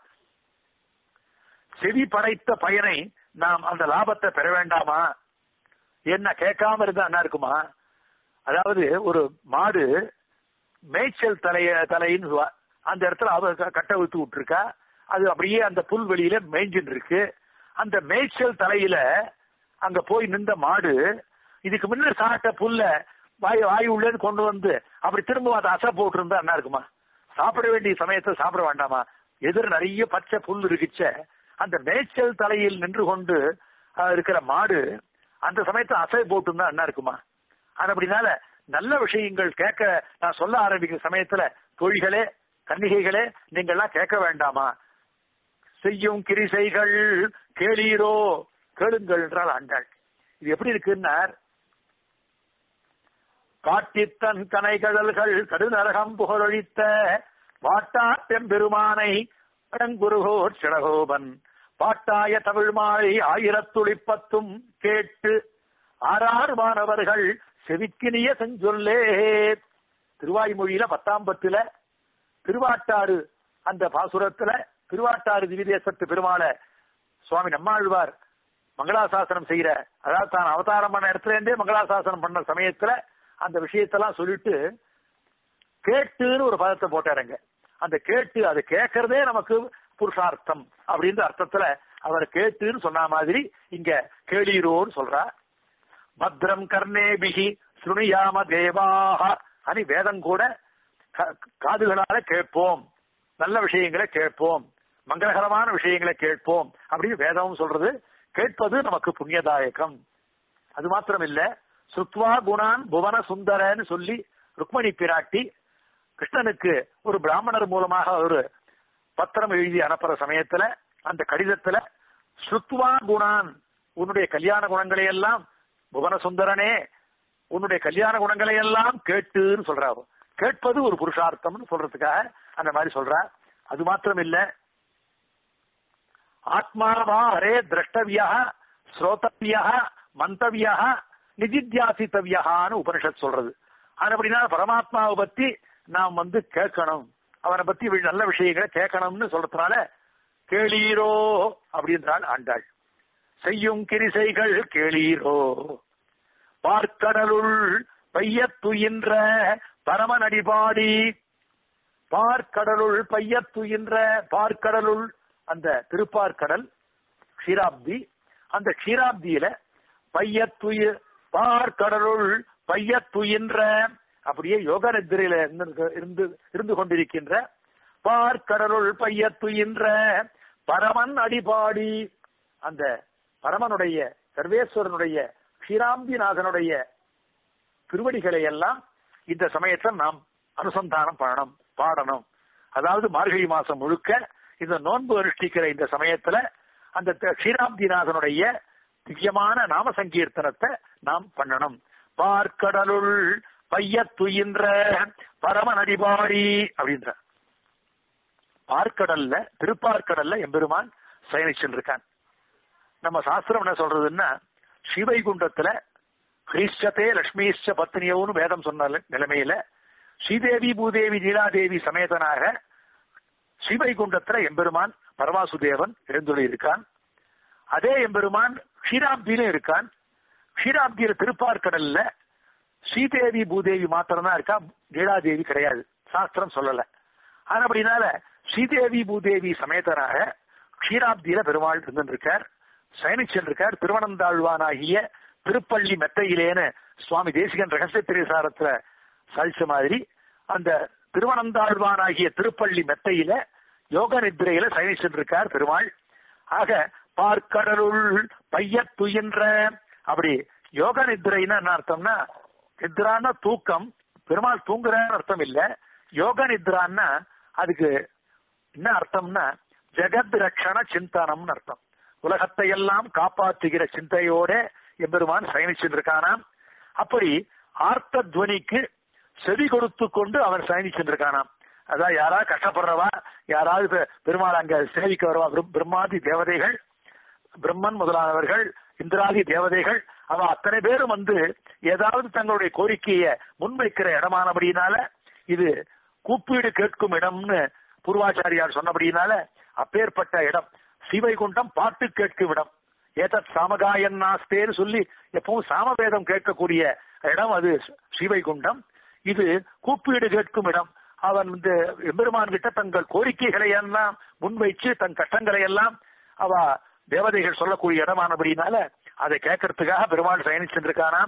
செவி படைத்த பயனை நாம் அந்த லாபத்தை பெற வேண்டாமா என்ன கேட்காம இருந்தா என்ன இருக்குமா அதாவது ஒரு மாடு மேய்ச்சல் தலைய தலைன்னு சொல்லுவா. அந்த இடத்துல அவ க- கட்டை விட்டு விட்டுருக்கா அது அப்படியே அந்த புல்வெளியில மேய்ஞ்சின்னு இருக்கு அந்த மேய்ச்சல் தலையில அங்க போய் நின்ற மாடு இதுக்கு முன்ன சாப்பிட்ட புல்ல வாய் வாய் உள்ளே கொண்டு வந்து அப்படி திரும்ப அதை அசை போட்டு இருந்தா என்ன இருக்குமா சாப்பிட வேண்டிய சமயத்தை சாப்பிட வேண்டாமா எதிர் நிறைய பச்சை புல் இருக்குச்ச அந்த மேய்ச்சல் தலையில் நின்று கொண்டு அஹ், இருக்கிற மாடு அந்த சமயத்தை அசை போட்டு இருந்தா என்ன இருக்குமா அது அப்படினால நல்ல விஷயங்கள் கேட்க நான் சொல்ல ஆரம்பிக்கிற சமயத்துல தொழில்களே கன்னிகைகளே நீங்கள்லாம் கேட்க வேண்டாமா செய்யும் கிரிசைகள் கேளீரோ கேளுங்கள் என்றால் ஆண்டாள் இது எப்படி இருக்குன்னார் காட்டித்தன் கனைகடல்கள் கடுநரகம் புகழொழித்த வாட்டாட்டெம் பெருமானை வடங்குருகோர் சிறகோபன் பாட்டாய தமிழ் மாலை ஆயிரத்துளிப்பத்தும் கேட்டு ஆறாறு மாணவர்கள் செவிக்கினிய செஞ்சொல்லே திருவாய்மொழியில பத்தாம் பத்துல திருவாட்டாறு அந்த பாசுரத்துல திருவாட்டாறு திவிதேசத்து பெருமாளை சுவாமி நம்மாழ்வார் மங்களாசாசனம் செய்யற அதாவது தான் அவதாரம் பண்ண இடத்துல இருந்தே மங்களாசாசனம் பண்ண சமயத்துல அந்த விஷயத்தெல்லாம் சொல்லிட்டு கேட்டுன்னு ஒரு பதத்தை போட்டாருங்க அந்த கேட்டு அது கேட்கறதே நமக்கு புருஷார்த்தம் அப்படின்ற அர்த்தத்துல அவர் கேட்டுன்னு சொன்ன மாதிரி இங்க கேளீரோன்னு சொல்றா பத்ரம் கர்ணேபிகி சுனியாம தேவாக அனி வேதம் கூட கா- காதுகளால கேட்போம் நல்ல விஷயங்களை கேட்போம் மங்களகரமான விஷயங்களை கேட்போம் அப்படின்னு வேதம் சொல்றது கேட்பது நமக்கு புண்ணியதாயகம் அது மாத்திரம் இல்ல சுத்வா குணான் புவன சுந்தரன்னு சொல்லி ருக்மணி பிராட்டி கிருஷ்ணனுக்கு ஒரு பிராமணர் மூலமாக ஒரு பத்திரம் எழுதி அனுப்புற சமயத்துல அந்த கடிதத்துல ஸ்ருத்வா குணான் உன்னுடைய கல்யாண குணங்களை எல்லாம் புவன சுந்தரனே உன்னுடைய கல்யாண குணங்களை எல்லாம் கேட்டுன்னு சொல்றாரு கேட்பது ஒரு புருஷார்த்தம்னு சொல்றதுக்காக அந்த மாதிரி சொல்றா அது மாத்திரம் இல்ல ஆத்மாவா ஹரே திரஷ்டவியா ஸ்ரோதவியா மந்தவியா நிதித்தியாசித்தவியான்னு உபனிஷத் சொல்றது அது அப்படின்னா பரமாத்மாவை பத்தி நாம் வந்து கேட்கணும் அவனை பத்தி வி- நல்ல விஷயங்களை கேட்கணும்னு சொல்றதுனால கேளீரோ அப்படின்றாள் ஆண்டாள் செய்யும் கிரிசைகள் கேளீரோ பார்க்கடலுள் பையத்துயின்ற பரமநடிபாடி பார்க்கடலுள் பையத்துயின்ற பார்க்கடலுள் அந்த திருப்பார்க்கடல் க்ஷீராப்தி அந்த க்ஷீராப்தியில பையத்துய பார்க்கடலுள் பையத்துயின்ற அப்படியே யோக நித்திரையில இருந்து இருந்து இருந்து கொண்டிருக்கின்ற பார்க்கடலுள் பையத்துயின்ற பரமன் அடிபாடி அந்த பரமனுடைய சர்வேஸ்வரனுடைய க்ஷீராம்பிநாதனுடைய திருவடிகளை எல்லாம் இந்த சமயத்தில் நாம் அனுசந்தானம் பண்ணணும் பாடணும் அதாவது மார்கழி மாசம் முழுக்க இந்த நோன்பு அனுஷ்டிக்கிற இந்த சமயத்துல அந்த த- க்ஷீராப்திநாதனுடைய திவ்யமான நாம சங்கீர்த்தனத்தை நாம் பண்ணணும் பார்க்கடலுள் பையத்துயின்ற பரம நடிபாடி அப்படின்ற பார்க்கடல்ல திருப்பார்க்கடல்ல எம்பெருமான் சயனிச்சுட்டு இருக்கான் நம்ம சாஸ்திரம் என்ன சொல்றதுன்னா ஸ்ரீவைகுண்டத்துல ஹ்ரீஷ்டத்தே லட்சுமிஷ்ட பத்னியோன்னு வேதம் சொன்ன நிலைமையில ஸ்ரீதேவி பூதேவி நீலாதேவி சமேதனாக ஸ்ரீவைகுண்டத்துல எம்பெருமான் பரவாசுதேவன் எழுந்துள்ளி இருக்கான் அதே எம்பெருமான் க்ஷீராப்தியிலும் இருக்கான் க்ஷீராப்தியில திருப்பார்க்கடல்ல ஸ்ரீதேவி பூதேவி மாத்திரம்தான் இருக்கா நீலாதேவி கிடையாது சாஸ்திரம் சொல்லல ஆனா அப்படினால ஸ்ரீதேவி பூதேவி சமேதனாக க்ஷீராப்தியில பெருமாள் இருந்திருக்கார் சயனிச்சன் இருக்கார் திருவனந்தாழ்வானாகிய திருப்பள்ளி மெத்தையிலேன்னு சுவாமி தேசிகன் ரகசிய திரைசாரத்துல சாதிச்ச மாதிரி அந்த திருவனந்தாழ்வானாகிய திருப்பள்ளி மெத்தையில யோக நித்திரையில சயனிச்சன் இருக்கார் பெருமாள் ஆக பார்க்கடலுள் பையத்துயின்ற அப்படி யோக நித்திரைன்னா என்ன அர்த்தம்னா நித்ரான்னா தூக்கம் பெருமாள் தூங்குறான்னு அர்த்தம் இல்ல யோக நித்ரான்னா அதுக்கு என்ன அர்த்தம்னா ஜெகத் ரக்ஷண சிந்தனம்னு அர்த்தம் உலகத்தை எல்லாம் காப்பாற்றுகிற சிந்தையோட எம்பெருமான் சயனிச்சுட்டு இருக்கானாம் அப்படி ஆர்த்த துவனிக்கு செவி கொடுத்து கொண்டு அவன் சயனிச்சுட்டு இருக்கானாம் அதான் யாராவது கஷ்டப்படுறவா யாராவது பெ- பெருமாள் அங்க சேவிக்க வருவா பிரம்- பிரம்மாதி தேவதைகள் பிரம்மன் முதலானவர்கள் இந்திராதி தேவதைகள் அவ அத்தனை பேரும் வந்து ஏதாவது தங்களுடைய கோரிக்கையை முன்வைக்கிற இடமானபடியினால இது கூப்பீடு கேட்கும் இடம்னு பூர்வாச்சாரியார் சொன்னபடியினால அப்பேற்பட்ட இடம் சிவைகுண்டம் பாட்டு கேட்கும் இடம் ஏதத் சாமகாயன் நாஸ்தேன்னு சொல்லி எப்பவும் சாமவேதம் கேட்கக்கூடிய இடம் அது ஸ்ரீவைகுண்டம் இது கூப்பீடு கேட்கும் இடம் அவன் வந்து எம்பெருமான் கிட்ட தங்கள் கோரிக்கைகளை எல்லாம் முன்வைச்சு தன் கஷ்டங்களை எல்லாம் அவ தேவதைகள் சொல்லக்கூடிய இடமானபடினால அதை கேட்கறதுக்காக பெருமாள் பயணிச்சிருக்கானாம்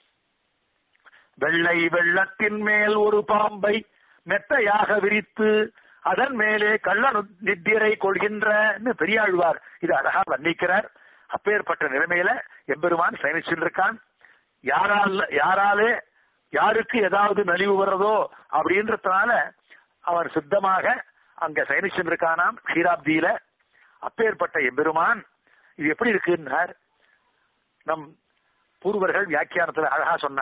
வெள்ளை வெள்ளத்தின் மேல் ஒரு பாம்பை மெத்தையாக விரித்து அதன் மேலே கள்ள நித்திரை கொள்கின்ற பெரியாழ்வார் இது அழகா வர்ணிக்கிறார் அப்பேற்பட்ட நிலைமையில எம்பெருமான் பயணிச்சிருக்கான் யாரால் யாராலே யாருக்கு ஏதாவது நலிவு வர்றதோ அப்படின்றதுனால அவன் சித்தமாக அங்க சயனிச்சிருக்கானாம் க்ஷீராப்தியில அப்பேற்பட்ட எம்பெருமான் இது எப்படி இருக்குன்னார் நம் பூர்வர்கள் வியாக்கியானத்துல அழகா சொன்ன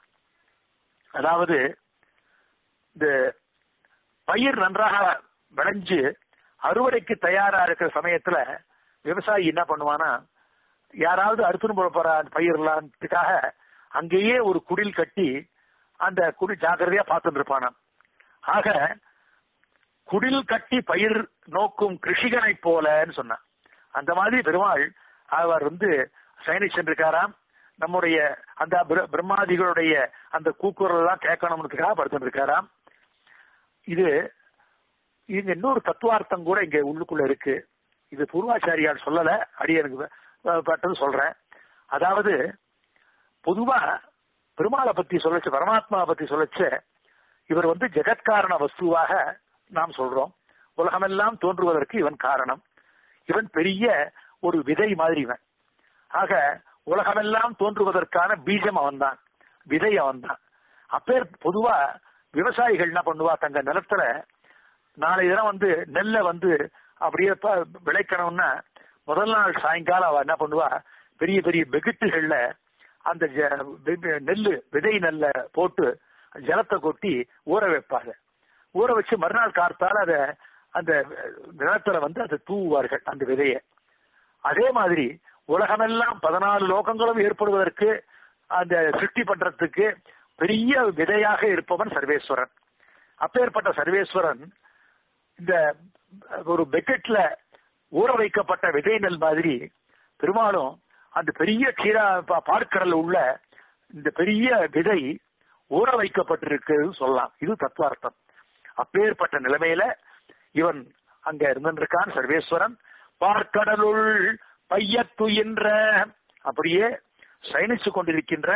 அதாவது இந்த பயிர் நன்றாக விளைஞ்சு அறுவடைக்கு தயாரா இருக்கிற சமயத்துல விவசாயி என்ன பண்ணுவானா யாராவது அறுத்துன்னு போட போற அந்த பயிர்லான்றதுக்காக அங்கேயே ஒரு குடில் கட்டி அந்த குடில் ஜாக்கிரதையா பார்த்துட்டு இருப்பானாம் ஆக குடில் கட்டி பயிர் நோக்கும் கிருஷிகனை போலன்னு சொன்னான் அந்த மாதிரி பெருமாள் அவர் வந்து சயனிச்சிருக்காராம் நம்முடைய அந்த பிரம்மாதிகளுடைய அந்த கூக்குரல் எல்லாம் கேட்கணும்ன்றதுக்காக படுத்துட்டு இருக்காராம் இது இங்க இன்னொரு தத்துவார்த்தம் கூட இங்க உள்ளுக்குள்ள இருக்கு இது பூர்வாச்சாரியார் சொல்லல அடி எனக்கு பட்டது சொல்றேன் அதாவது பொதுவா பெருமாளை பத்தி சொல்லச்சு பரமாத்மாவை பத்தி சொல்லச்சு இவர் வந்து ஜெகத்காரண வஸ்துவாக நாம் சொல்றோம் உலகமெல்லாம் தோன்றுவதற்கு இவன் காரணம் இவன் பெரிய ஒரு விதை மாதிரி இவன் ஆக உலகமெல்லாம் தோன்றுவதற்கான பீஜம் அவன்தான் விதை அவன்தான் அப்பேர் பொதுவா விவசாயிகள் என்ன பண்ணுவா தங்க நிலத்துல நாளை தினம் வந்து நெல்லை வந்து அப்படியே விளைக்கணும்னா முதல் நாள் சாயங்காலம் அவ என்ன பண்ணுவா பெரிய பெரிய பெகிட்டுகள்ல அந்த நெல்லு விதை நெல்ல போட்டு ஜலத்தை கொட்டி ஊற வைப்பாங்க ஊற வச்சு மறுநாள் கார்த்தால் அத அந்த நிலத்துல வந்து அதை தூவுவார்கள் அந்த விதையை அதே மாதிரி உலகமெல்லாம் பதினாலு லோகங்களும் ஏற்படுவதற்கு அந்த சிருஷ்டி பண்றதுக்கு பெரிய விதையாக இருப்பவன் சர்வேஸ்வரன் அப்பேற்பட்ட சர்வேஸ்வரன் இந்த ஒரு பெக்கெட்ல ஊற வைக்கப்பட்ட விதை நெல் மாதிரி பெரும்பாலும் அந்த பெரிய கீரா பார்க்கடல் உள்ள இந்த பெரிய விதை ஊற வைக்கப்பட்டிருக்கு சொல்லலாம் இது தத்துவார்த்தம் அப்பேற்பட்ட நிலைமையில இவன் அங்க இருந்திருக்கான் சர்வேஸ்வரன் பார்க்கடலுள் பையத்துயின்ற அப்படியே சயனிச்சு கொண்டிருக்கின்ற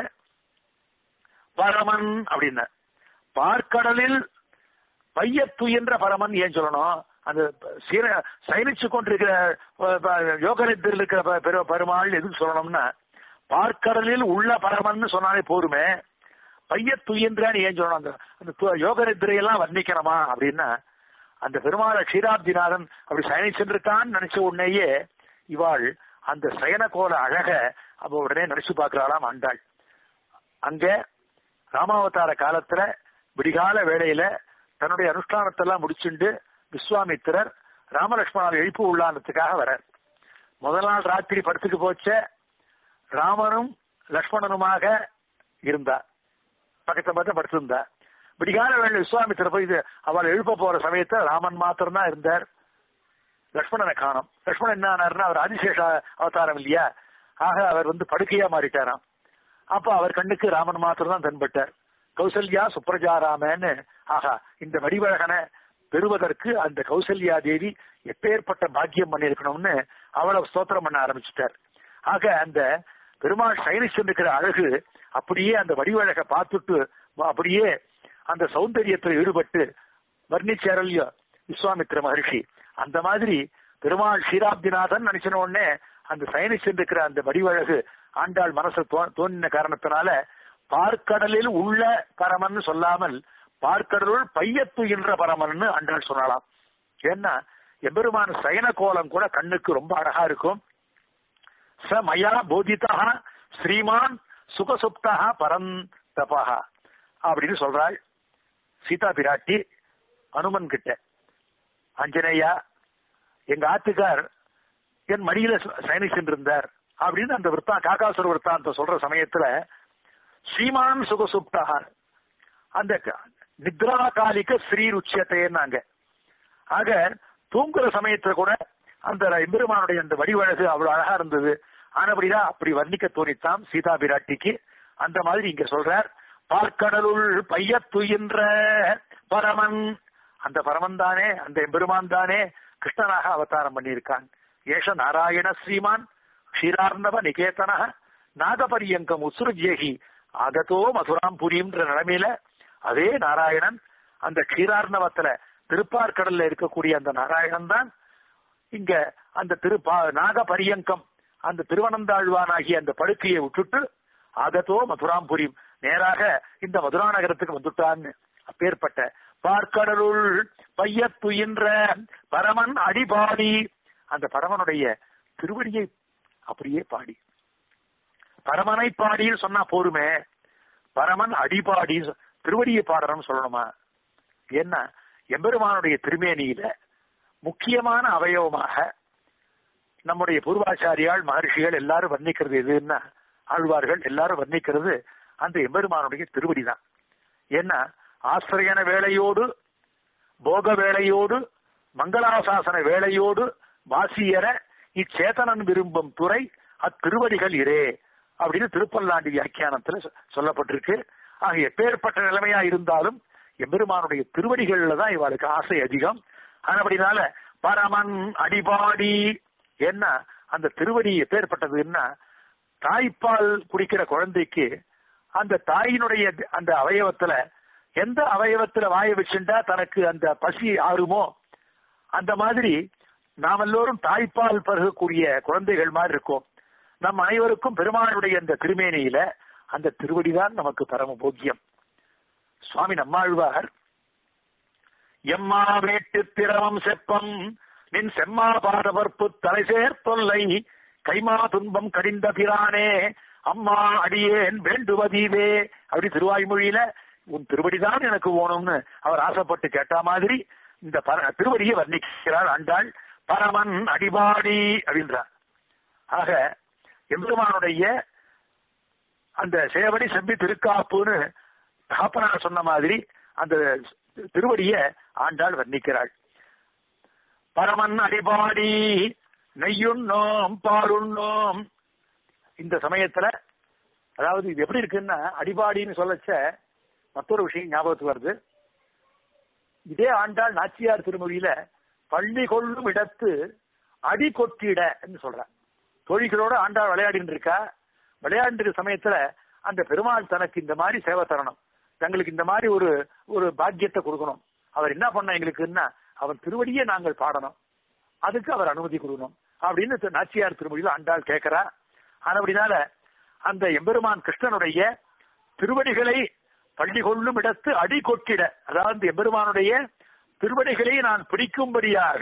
பரமன் அப்படின்னு பார்க்கடலில் பையத்துயின்ற பரமன் ஏன் சொல்லணும் அந்த சயனிச்சு கொண்டிருக்கிற யோகனித்தில் இருக்கிற பெருமாள் எதுக்கு சொல்லணும்னா பார்க்கடலில் உள்ள பரமன் சொன்னாலே போருமே பையத்துயின்றான்னு ஏன் சொல்லணும் அந்த அந்த யோக நித்திரையெல்லாம் வர்ணிக்கணுமா அப்படின்னா அந்த பெருமாள க்ஷீராப்திநாதன் அப்படி சயனிச்சிருக்கான்னு நினைச்ச உடனேயே இவாள் அந்த சயன கோல அழக அப்ப உடனே நினைச்சு பார்க்கிறாளாம் ஆண்டாள் அங்க ராமாவதார காலத்துல விடிகால வேளையில தன்னுடைய அனுஷ்டானத்தை எல்லாம் முடிச்சுண்டு விஸ்வாமித்திரர் ராமலட்சுமணால் எழுப்பு உள்ளானதுக்காக வர முதல் நாள் ராத்திரி படத்துக்கு போச்ச ராமனும் லக்ஷ்மணனுமாக இருந்தா பக்கத்துல பார்த்து படுத்திருந்தா விடிகால வேலை விஸ்வாமித்திர போய் இது அவள் எழுப்ப போற சமயத்துல ராமன் மாத்திரம் தான் இருந்தார் லக்ஷ்மணனை காணும் லக்ஷ்மணன் என்ன ஆனார்னா அவர் ஆதிசேஷ அவதாரம் இல்லையா ஆக அவர் வந்து படுக்கையா மாறிட்டாராம் அப்ப அவர் கண்ணுக்கு ராமன் மாத்திரம் தான் தென்பட்டார் கௌசல்யா சுப்ரஜாராமன்னு ஆஹா இந்த வடிவழகனை பெறுவதற்கு அந்த கௌசல்யா தேவி எப்பேற்பட்ட பாக்கியம் பண்ணிருக்கணும்னு அவளை ஸ்தோத்திரம் பண்ண ஆரம்பிச்சுட்டார் ஆக அந்த பெருமாள் சயனிச்சிருக்கிற அழகு அப்படியே அந்த வடிவழக பார்த்துட்டு அப்படியே அந்த சௌந்தரியத்தில் ஈடுபட்டு வர்ணிச்சாரல்யோ விஸ்வாமித்திர மகர்ஷி அந்த மாதிரி பெருமாள் ஸ்ரீராப்திநாதன் நினைச்சின உடனே அந்த சயனிச்சிருக்கிற அந்த வடிவழகு ஆண்டாள் மனசு தோன்றின காரணத்தினால பார்க்கடலில் உள்ள பரமன் சொல்லாமல் பார்க்கடலுள் பையத்துகின்ற பரமன் ஆண்டாள் சொல்லலாம் ஏன்னா எம்பெருமான சயன கோலம் கூட கண்ணுக்கு ரொம்ப அழகா இருக்கும் ச மயா போதிதா ஸ்ரீமான் சுகசுப்தா பரந்தபா அப்படின்னு சொல்றாள் சீதா பிராட்டி அனுமன் கிட்ட அஞ்சனையா எங்க ஆத்துக்கார் என் மடியில சயனிச்சுட்டு இருந்தார் அப்படின்னு அந்த விற்பா காக்காசுர விற்த்தாந்த சொல்ற சமயத்துல ஸ்ரீமான் சுகசுப்தா அந்த நித்ரா காலிக்க ஸ்ரீ ருச்சியத்தைன்னாங்க ஆக தூங்குற சமயத்துல கூட அந்த எம்பெருமானுடைய அந்த வடிவழகு அவ்வளவு அழகா இருந்தது ஆனபடிதான் அப்படி வர்ணிக்க தோணித்தான் சீதா பிராட்டிக்கு அந்த மாதிரி இங்க சொல்றார் பார்க்கடலுள் பையத்துயின்ற பரமன் அந்த பரமன் தானே அந்த எம்பெருமான் தானே கிருஷ்ணனாக அவதாரம் பண்ணியிருக்கான் ஏஷ நாராயண ஸ்ரீமான் க்ஷீரார்ணவ நிகேதன நாகபரியங்கம் உசுருஜேகி ஆகதோ மதுராம் புரியும்ன்ற நிலைமையில அதே நாராயணன் அந்த க்ஷீரார்ணவத்துல திருப்பார்கடல்ல இருக்கக்கூடிய அந்த நாராயணன் தான் இங்க அந்த திருப்பா நாகபரியங்கம் அந்த திருவனந்தாழ்வானாகிய அந்த படுக்கையை விட்டுட்டு ஆகதோ மதுராம்புரி நேராக இந்த மதுரா நகரத்துக்கு வந்துட்டான்னு அப்பேற்பட்ட பார்க்கடலுள் பையத்துயின்ற பரமன் அடிபாடி அந்த பரமனுடைய திருவடியை அப்படியே பாடி பரமனை பாடின்னு சொன்னா போருமே பரமன் அடிபாடி திருவடியை பாடணும்னு சொல்லணுமா என்ன எம்பெருமானுடைய திருமேனியில முக்கியமான அவயவமாக நம்முடைய பூர்வாச்சாரியால் மகர்ஷிகள் எல்லாரும் வர்ணிக்கிறது எதுன்னா ஆழ்வார்கள் எல்லாரும் வர்ணிக்கிறது அந்த எம்பெருமானுடைய திருவடி தான் ஏன்னா ஆசிரியன வேலையோடு போக வேலையோடு மங்களாசாசன வேலையோடு வாசியர இச்சேதனன் விரும்பும் துறை அத்திருவடிகள் இரே அப்படின்னு திருப்பல்லாண்டி வியாக்கியானத்துல சொ- சொல்லப்பட்டிருக்கு ஆக எப்பேற்பட்ட நிலைமையா இருந்தாலும் எம்பெருமானுடைய திருவடிகள்ல தான் இவளுக்கு ஆசை அதிகம் ஆனபடினால பரமன் அடிபாடி என்ன அந்த திருவடி எப்பேற்பட்டதுன்னா தாய்ப்பால் குடிக்கிற குழந்தைக்கு அந்த தாயினுடைய அந்த அவயவத்துல எந்த அவயவத்துல வாய வச்சுண்டா தனக்கு அந்த பசி ஆறுமோ அந்த மாதிரி நாம் எல்லோரும் தாய்ப்பால் பருகக்கூடிய குழந்தைகள் மாதிரி இருக்கோம் நம் அனைவருக்கும் பெருமானுடைய அந்த திருமேனியில அந்த திருவடிதான் நமக்கு பரம போக்கியம் சுவாமி நம்மாழ்வார் எம்மா வேட்டு திரவம் செப்பம் நின் செம்மா பாதவர்ப்பு தலைசேர் தொல்லை கைமா துன்பம் கடிந்த பிரானே அம்மா அடியேன் வேண்டுவதீவே அப்படி திருவாய்மொழியில உன் திருவடிதான் எனக்கு வேணும்னு அவர் ஆசைப்பட்டு கேட்ட மாதிரி இந்த பர- திருவடியை வர்ணிக்கிறார் ஆண்டாள் பரமன் அடிபாடி அப்படின்றார் ஆக எம்பெருமானுடைய அந்த சேவடி செம்பி திருக்காப்புன்னு காப்பனார் சொன்ன மாதிரி அந்த திருவடிய ஆண்டாள் வர்ணிக்கிறாள் பரமன் அடிபாடி நெய்யுண்ணோம் பாலுண்ணோம் இந்த சமயத்துல அதாவது இது எப்படி இருக்குன்னா அடிபாடின்னு சொல்லச்ச மற்றொரு விஷயம் ஞாபகத்துக்கு வருது இதே ஆண்டாள் நாச்சியார் திருமொழியில பள்ளி கொள்ளும் இடத்து அடி கொட்டிட சொல்ற தொழில்களோட ஆண்டாள் விளையாடிட்டு இருக்கா விளையாண்டு சமயத்துல அந்த பெருமாள் தனக்கு இந்த மாதிரி சேவை தரணும் தங்களுக்கு இந்த மாதிரி ஒரு ஒரு பாக்கியத்தை கொடுக்கணும் அவர் என்ன பண்ண எங்களுக்குன்னா அவர் திருவடியே நாங்கள் பாடணும் அதுக்கு அவர் அனுமதி கொடுக்கணும் அப்படின்னு திரு நாச்சியார் திருமொழியில ஆண்டாள் கேட்கிறா ஆனபடினால அந்த எம்பெருமான் கிருஷ்ணனுடைய திருவடிகளை பள்ளி கொள்ளும் இடத்து அடி கொட்டிட அதாவது எம்பெருமானுடைய திருவடிகளை நான் பிடிக்கும்படியாக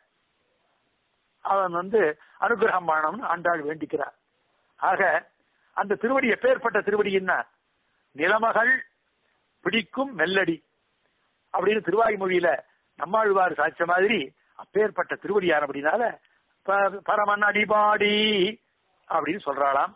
அவன் வந்து அனுகிரகம் பண்ணணும்னு ஆண்டாள் வேண்டிக்கிறார் ஆக அந்த திருவடி எப்பேற்பட்ட திருவடின்னா நிலமகள் பிடிக்கும் மெல்லடி அப்படின்னு திருவாய்மொழியில நம்மாழ்வார் சாட்ச மாதிரி அப்பேற்பட்ட திருவடியார் அப்படின்னால ப- பரமன் அடிபாடி அப்படின்னு சொல்றாளாம்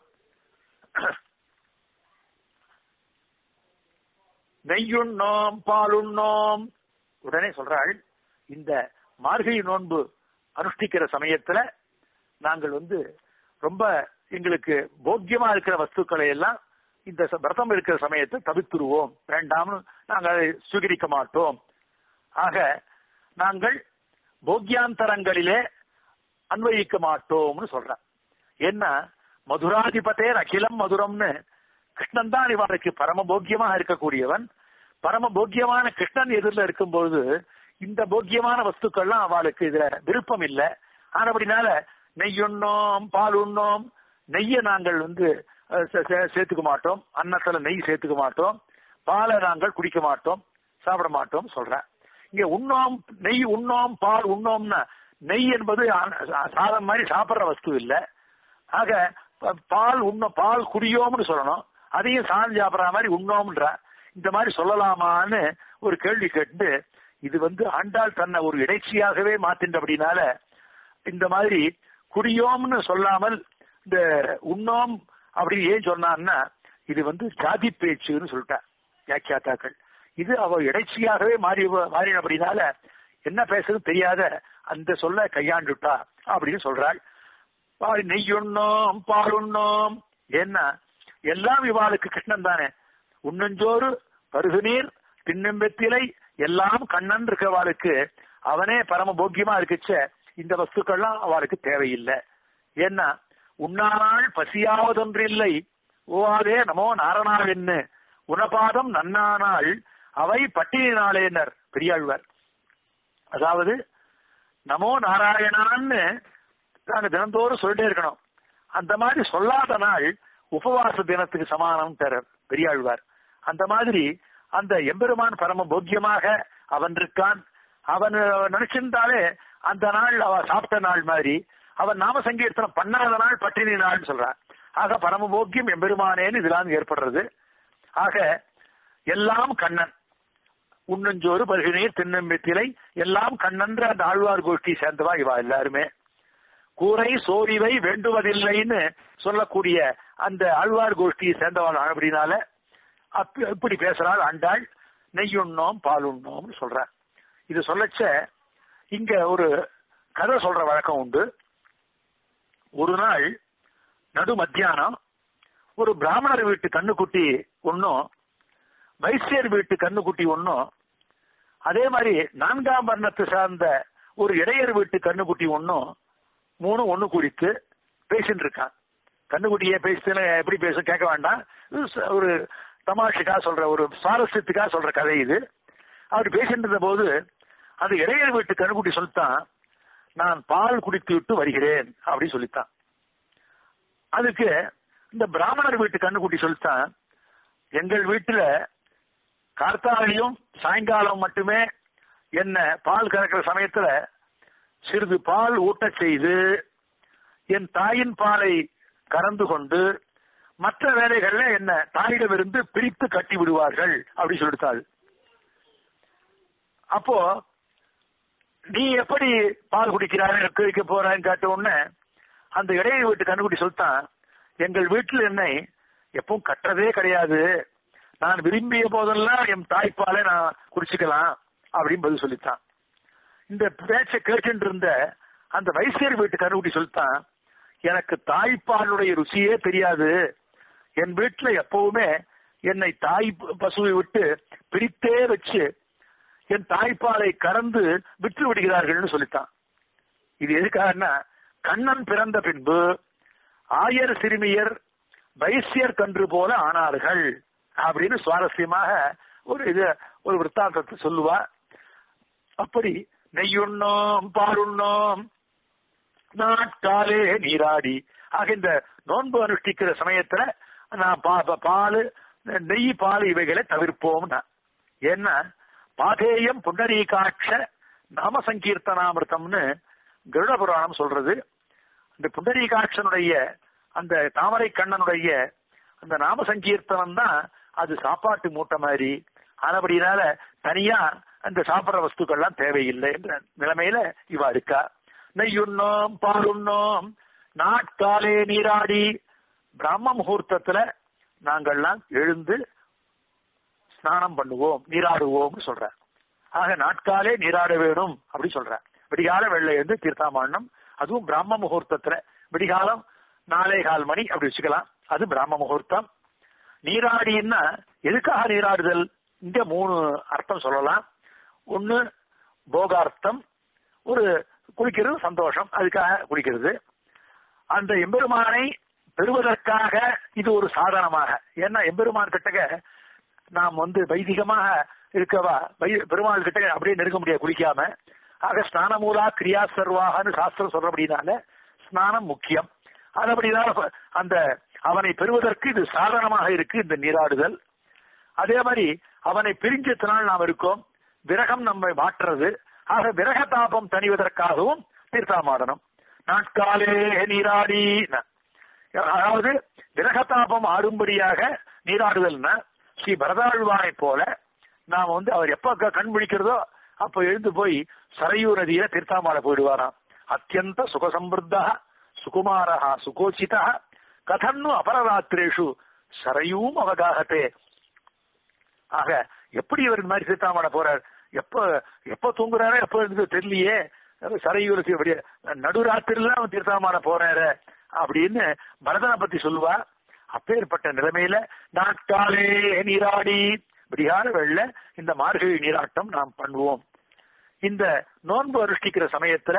நெய்யுண்ணோம் பாலுண்ணோம் உடனே சொல்றாள் இந்த மார்கழி நோன்பு அனுஷ்டிக்கிற சமயத்துல நாங்கள் வந்து ரொம்ப எங்களுக்கு போக்கியமா இருக்கிற வஸ்துக்களை எல்லாம் இந்த ச- விரதம் இருக்கிற சமயத்தை தவிர்த்துருவோம் வேண்டாம்னு நாங்கள் அதை சுகரிக்க மாட்டோம் ஆக நாங்கள் போக்கியாந்தரங்களிலே அன்வயிக்க மாட்டோம்னு சொல்றேன் என்ன மதுராதிபதேர் அகிலம் மதுரம்னு கிருஷ்ணன் தான் இவனுக்கு பரம போக்கியமாக இருக்கக்கூடியவன் பரம போக்கியமான கிருஷ்ணன் எதிரில் இருக்கும்போது இந்த போக்கியமான வஸ்துக்கள்லாம் அவளுக்கு இதுல விருப்பம் இல்லை ஆனபடினால நெய் உண்ணோம் பால் உண்ணோம் நெய்யை நாங்கள் வந்து அஹ், சே- சே- சேர்த்துக்க மாட்டோம் அன்னத்துல நெய் சேர்த்துக்க மாட்டோம் பாலை நாங்கள் குடிக்க மாட்டோம் சாப்பிட மாட்டோம் சொல்றேன் இங்க உண்ணோம் நெய் உண்ணோம் பால் உண்ணோம்னா நெய் என்பது ஆ- சாதம் மாதிரி சாப்பிடுற வஸ்து இல்ல ஆக ப- பால் உண்ண பால் குடியோம்னு சொல்லணும் அதையும் சாதம் சாப்பிடுற மாதிரி உண்ணோம்ன்ற இந்த மாதிரி சொல்லலாமான்னு ஒரு கேள்வி கேட்டு இது வந்து ஆண்டாள் தன்னை ஒரு இடைச்சியாகவே மாத்தின்றபடினால இந்த மாதிரி குடியோம்னு சொல்லாமல் இந்த உண்ணோம் அப்படின்னு ஏன் சொன்னான்னா இது வந்து ஜாதி பேச்சுன்னு சொல்லிட்டா வியாக்கியாத்தாக்கள் இது அவ இடைச்சியாகவே மாறி மாறினபடினால என்ன பேசுறது தெரியாத அந்த சொல்ல கையாண்டுட்டா அப்படின்னு சொல்றாள் பால் நெய்யுண்ணோம் பால் உண்ணோம் என்ன எல்லாம் இவாளுக்கு கிருஷ்ணன் தானே உண்ணஞ்சோறு பருகுநீர் தின்னும் வெத்திலை எல்லாம் கண்ணன் இருக்கவாளுக்கு அவனே பரம போக்கியமா இருக்குச்ச இந்த வஸ்துக்கள்லாம் அவளுக்கு தேவையில்லை ஏன்னா உண்ணானால் பசியாவதொன்றில்லை ஓவாதே நமோ நாரணாவென்னு உணபாதம் நன்னானால் அவை பட்டினினாலேனர் பெரியாழ்வார் அதாவது நமோ நாராயணான்னு நாங்க தினந்தோறும் சொல்லிட்டே இருக்கணும் அந்த மாதிரி சொல்லாத நாள் உபவாச தினத்துக்கு சமானம் தர பெரியாழ்வார் அந்த மாதிரி அந்த எம்பெருமான் பரம போக்கியமாக அவன் இருக்கான் அவன் நினைச்சிருந்தாலே அந்த நாள் அவ சாப்பிட்ட நாள் மாதிரி அவன் நாம சங்கீர்த்தனம் பண்ணாத நாள் பட்டினி நாள்னு சொல்றான் ஆக பரம போக்கியம் எம்பெருமானேன்னு இதெல்லாம் ஏற்படுறது ஆக எல்லாம் கண்ணன் உண்ணஞ்சோறு பருகினீர் தின்னம்பித்திலை எல்லாம் கண்ணன்ற அந்த ஆழ்வார் கோஷ்டி சேர்ந்தவா இவா எல்லாருமே கூரை சோரிவை வேண்டுவதில்லைன்னு சொல்லக்கூடிய அந்த ஆழ்வார் கோஷ்டியை சேர்ந்தவள் அப்படினால அப்ப- இப்படி பேசுறாள் ஆண்டாள் நெய்யுண்ணோம் பால் உண்ணோம்னு சொல்ற இது சொல்லச்ச இங்க ஒரு கதை சொல்ற வழக்கம் உண்டு ஒரு நாள் நடு மத்தியானம் ஒரு பிராமணர் வீட்டு கண்ணுக்குட்டி ஒன்னும் வைசியர் வீட்டு கண்ணுக்குட்டி ஒன்னும் அதே மாதிரி நான்காம் வர்ணத்தை சார்ந்த ஒரு இடையர் வீட்டு கண்ணுக்குட்டி ஒன்னும் மூணு ஒண்ணு குடித்து பேசிட்டு இருக்கான் கண்ணுக்குட்டியே பேசுன்னு எப்படி பேசும் கேட்க வேண்டாம் இது ச- ஒரு தமாஷுக்கா சொல்ற ஒரு சுவாரஸ்யத்துக்காக சொல்ற கதை இது அவர் பேசிட்டு இருந்த போது அந்த இடையர் வீட்டு கண்ணுக்குட்டி சொல்லித்தான் நான் பால் குடித்து விட்டு வருகிறேன் அப்படி சொல்லித்தான் அதுக்கு இந்த பிராமணர் வீட்டு கண்ணுக்குட்டி சொல்லித்தான் எங்கள் வீட்டுல கார்த்தாலையும் சாயங்காலம் மட்டுமே என்ன பால் கறக்கிற சமயத்துல சிறிது பால் ஊட்டச் செய்து என் தாயின் பாலை கறந்து கொண்டு மற்ற வேலைகள்ல என்ன தாயிடமிருந்து பிரித்து கட்டி விடுவார்கள் அப்படி சொல்லிட்டாள் அப்போ நீ எப்படி பால் குடிக்கிறாய் வைக்க போறான்னு கேட்ட உடனே அந்த இடையை வீட்டு கண்ணுக்குட்டி சொல்லிட்டான் எங்கள் வீட்டில் என்னை எப்பவும் கட்டுறதே கிடையாது நான் விரும்பிய போதெல்லாம் என் தாய்ப்பாலை நான் குடிச்சுக்கலாம் அப்படின்னு பதில் சொல்லித்தான் இந்த பேச்சை கேட்டுட்டு இருந்த அந்த வைசியர் வீட்டு கண்ணுக்குட்டி சொல்லித்தான் எனக்கு தாய்ப்பாலுடைய ருசியே தெரியாது என் வீட்டுல எப்பவுமே என்னை தாய் பசுவை விட்டு பிரித்தே வச்சு என் தாய்ப்பாலை கறந்து விற்று விடுகிறார்கள்னு சொல்லித்தான் இது எதுக்காகன்னா கண்ணன் பிறந்த பின்பு ஆயர் சிறுமியர் வைசியர் கன்று போல ஆனார்கள் அப்படின்னு சுவாரஸ்யமாக ஒரு இது ஒரு விற்த்தாந்தத்தை சொல்லுவா அப்படி நெய்யுண்ணோம் பாலுண்ணோம் நாட்காலே நீராடி ஆக இந்த நோன்பு அனுஷ்டிக்கிற சமயத்துல நான் பா- பா- பாலு நெய் பால் இவைகளை தவிர்ப்போம்னா ஏன்னா பாதேயம் புண்டரீகாட்ச நாம சங்கீர்த்தனாமிருத்தம்னு கருட புராணம் சொல்றது இந்த புண்டரீகாட்சனுடைய அந்த தாமரை கண்ணனுடைய அந்த நாம சங்கீர்த்தனம் தான் அது சாப்பாட்டு மூட்டை மாதிரி ஆனபடினால தனியா அந்த சாப்பிடுற வஸ்துக்கள்லாம் தேவையில்லை என்ற நிலைமையில இவா இருக்கா நெய்யுண்ணோம் பாலுண்ணோம் நாட்காலே நீராடி பிரம்ம முகூர்த்தத்துல நாங்கள்லாம் எழுந்து ஸ்நானம் பண்ணுவோம் நீராடுவோம்னு சொல்ற ஆக நாட்காலே நீராட வேணும் அப்படி சொல்ற விடிகால வெள்ளை எழுந்து தீர்த்தாமாண்டம் அதுவும் பிராம முகூர்த்தத்துல விடிகாலம் நாலே கால் மணி அப்படி வச்சுக்கலாம் அது பிராம முகூர்த்தம் நீராடின்னா எதுக்காக நீராடுதல் இங்க மூணு அர்த்தம் சொல்லலாம் ஒண்ணு போகார்த்தம் ஒரு குளிக்கிறது சந்தோஷம் அதுக்காக குளிக்கிறது அந்த எம்பெருமானை பெறுவதற்காக இது ஒரு சாதனமாக ஏன்னா எம்பெருமான் கிட்டக நாம் வந்து வைதிகமாக இருக்கவா வை- பெருமாள் கிட்ட அப்படியே நெருங்க முடியாது குளிக்காம ஆக ஸ்நானமூலா கிரியா சர்வாகன்னு சாஸ்திரம் சொல்றபடினால ஸ்நானம் முக்கியம் அதுபடினால அந்த அவனை பெறுவதற்கு இது சாதனமாக இருக்கு இந்த நீராடுதல் அதே மாதிரி அவனை பிரிஞ்சத்தினால் நாம் இருக்கோம் விரகம் நம்மை மாற்றுறது ஆக விரக தாபம் தணிவதற்காகவும் தீர்த்தாமாடணும் நாட்காலே நீராடி அதாவது விரகதாபம் ஆடும்படியாக நீராடுதல்னா ஸ்ரீ பரதாழ்வானை போல நாம் வந்து அவர் எப்ப க- கண் விழிக்கிறதோ அப்ப எழுந்து போய் சரையூ நதியில தீர்த்தாமாட போயிடுவாராம் அத்தியந்த சுகசம்பிருத்தா சுகுமாரா சுகோச்சிதா கதன்னு அபரராத்திரேஷு சரையூம் அவகாகத்தே ஆக எப்படி இவர் இந்த மாதிரி தீர்த்தாமாட போறார் எப்ப எப்ப தூங்குறாரோ எப்ப இருந்து தெரியலையே சரையூருக்கு இப்படி நடுராத்திரில அவன் தீர்த்தாமாட போறாரு அப்படின்னு பரதனை பத்தி சொல்லுவா அப்பேற்பட்ட நிலைமையில நாட்காலே நீராடி விடிகால வெள்ள இந்த மார்கழி நீராட்டம் நாம் பண்ணுவோம் இந்த நோன்பு அனுஷ்டிக்கிற சமயத்துல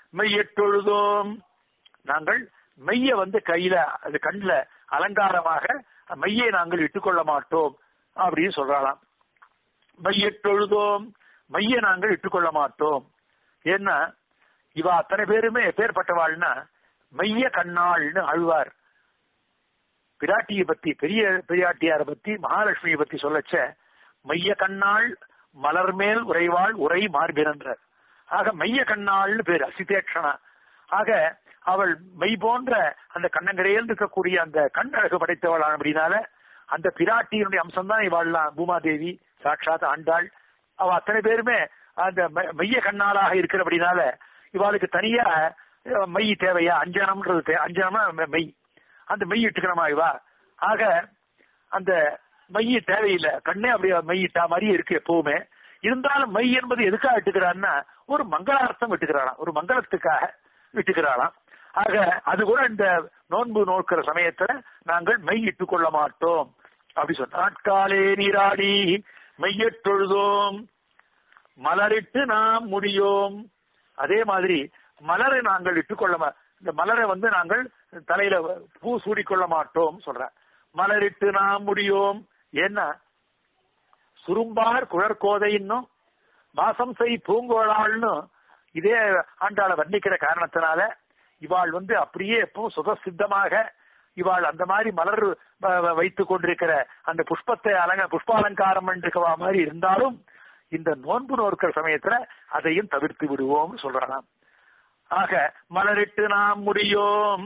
மெய்யெட்டொழுதோம் நாங்கள் மெய்ய வந்து கையில அது கண்ணுல அலங்காரமாக மெய்யை நாங்கள் இட்டுக்கொள்ள மாட்டோம் அப்படின்னு சொல்றாளாம் மையட்டொழுதோம் மைய நாங்கள் இட்டுக்கொள்ள மாட்டோம் ஏன்னா இவ அத்தனை பேருமே எப்பேற்பட்டவாள்னா மைய கண்ணாள்னு ஆழ்வார் பிராட்டியை பத்தி பெரிய பிராட்டியார பத்தி மகாலட்சுமியை பத்தி சொல்லச்ச மைய கண்ணாள் மலர்மேல் உறைவாள் உரை மார்பினன்றார் ஆக மைய கண்ணாள்னு பேர் அசிதேக்ஷனா ஆக அவள் மெய் போன்ற அந்த கண்ணங்கரையில் இருக்கக்கூடிய அந்த கண் அழகு படைத்தவள் அப்படின்னால அந்த பிராட்டியினுடைய அம்சம் தான் இவாள்லாம் பூமாதேவி சாட்சாத் ஆண்டாள் அவ அத்தனை பேருமே அந்த மெ- மைய கண்ணாளாக இருக்கிறபடினால இவாளுக்கு தனியா அஹ், மெய் தேவையா அஞ்சனம்ன்றது தே- அஞ்சனம்னா மெ- மெய் அந்த மெய் இட்டுக்கணுமா இவா ஆக அந்த மைய தேவையில்லை கண்ணே அப்படியே மையிட்டா மாதிரி இருக்கு எப்பவுமே இருந்தாலும் மை என்பது எதுக்காக இட்டுக்கிறான்னா ஒரு மங்களார்த்தம் விட்டுக்கிறாளாம் ஒரு மங்களத்துக்காக விட்டுக்கிறாளாம் ஆக அது கூட இந்த நோன்பு நோக்கிற சமயத்துல நாங்கள் மெய் இட்டுக் கொள்ள மாட்டோம் அப்படி சொன்ன நாட்காலே நீராடி மெய்யற்றொழுதோம் மலரிட்டு நாம் முடியோம் அதே மாதிரி மலரை நாங்கள் இட்டுக்கொள்ள மா- இந்த மலரை வந்து நாங்கள் தலையில பூ சூடிக்கொள்ள மாட்டோம் சொல்ற மலரிட்டு நாம் முடியோம் ஏன்னா சுரும்பார் குழற்கோதை இன்னும் மாசம் செய் பூங்கோளாள்னு இதே ஆண்டாளை வர்ணிக்கிற காரணத்தினால இவாள் வந்து அப்படியே எப்பவும் சுகசித்தமாக இவாள் அந்த மாதிரி மலர் வ- வ- வைத்துக் கொண்டிருக்கிற அந்த புஷ்பத்தை அலங்க புஷ்பாலங்காரம் பண்ணிருக்கவா மாதிரி இருந்தாலும் இந்த நோன்பு நோக்கிற சமயத்துல அதையும் தவிர்த்து விடுவோம் சொல்றானாம் ஆக மலரிட்டு நாம் முடியோம்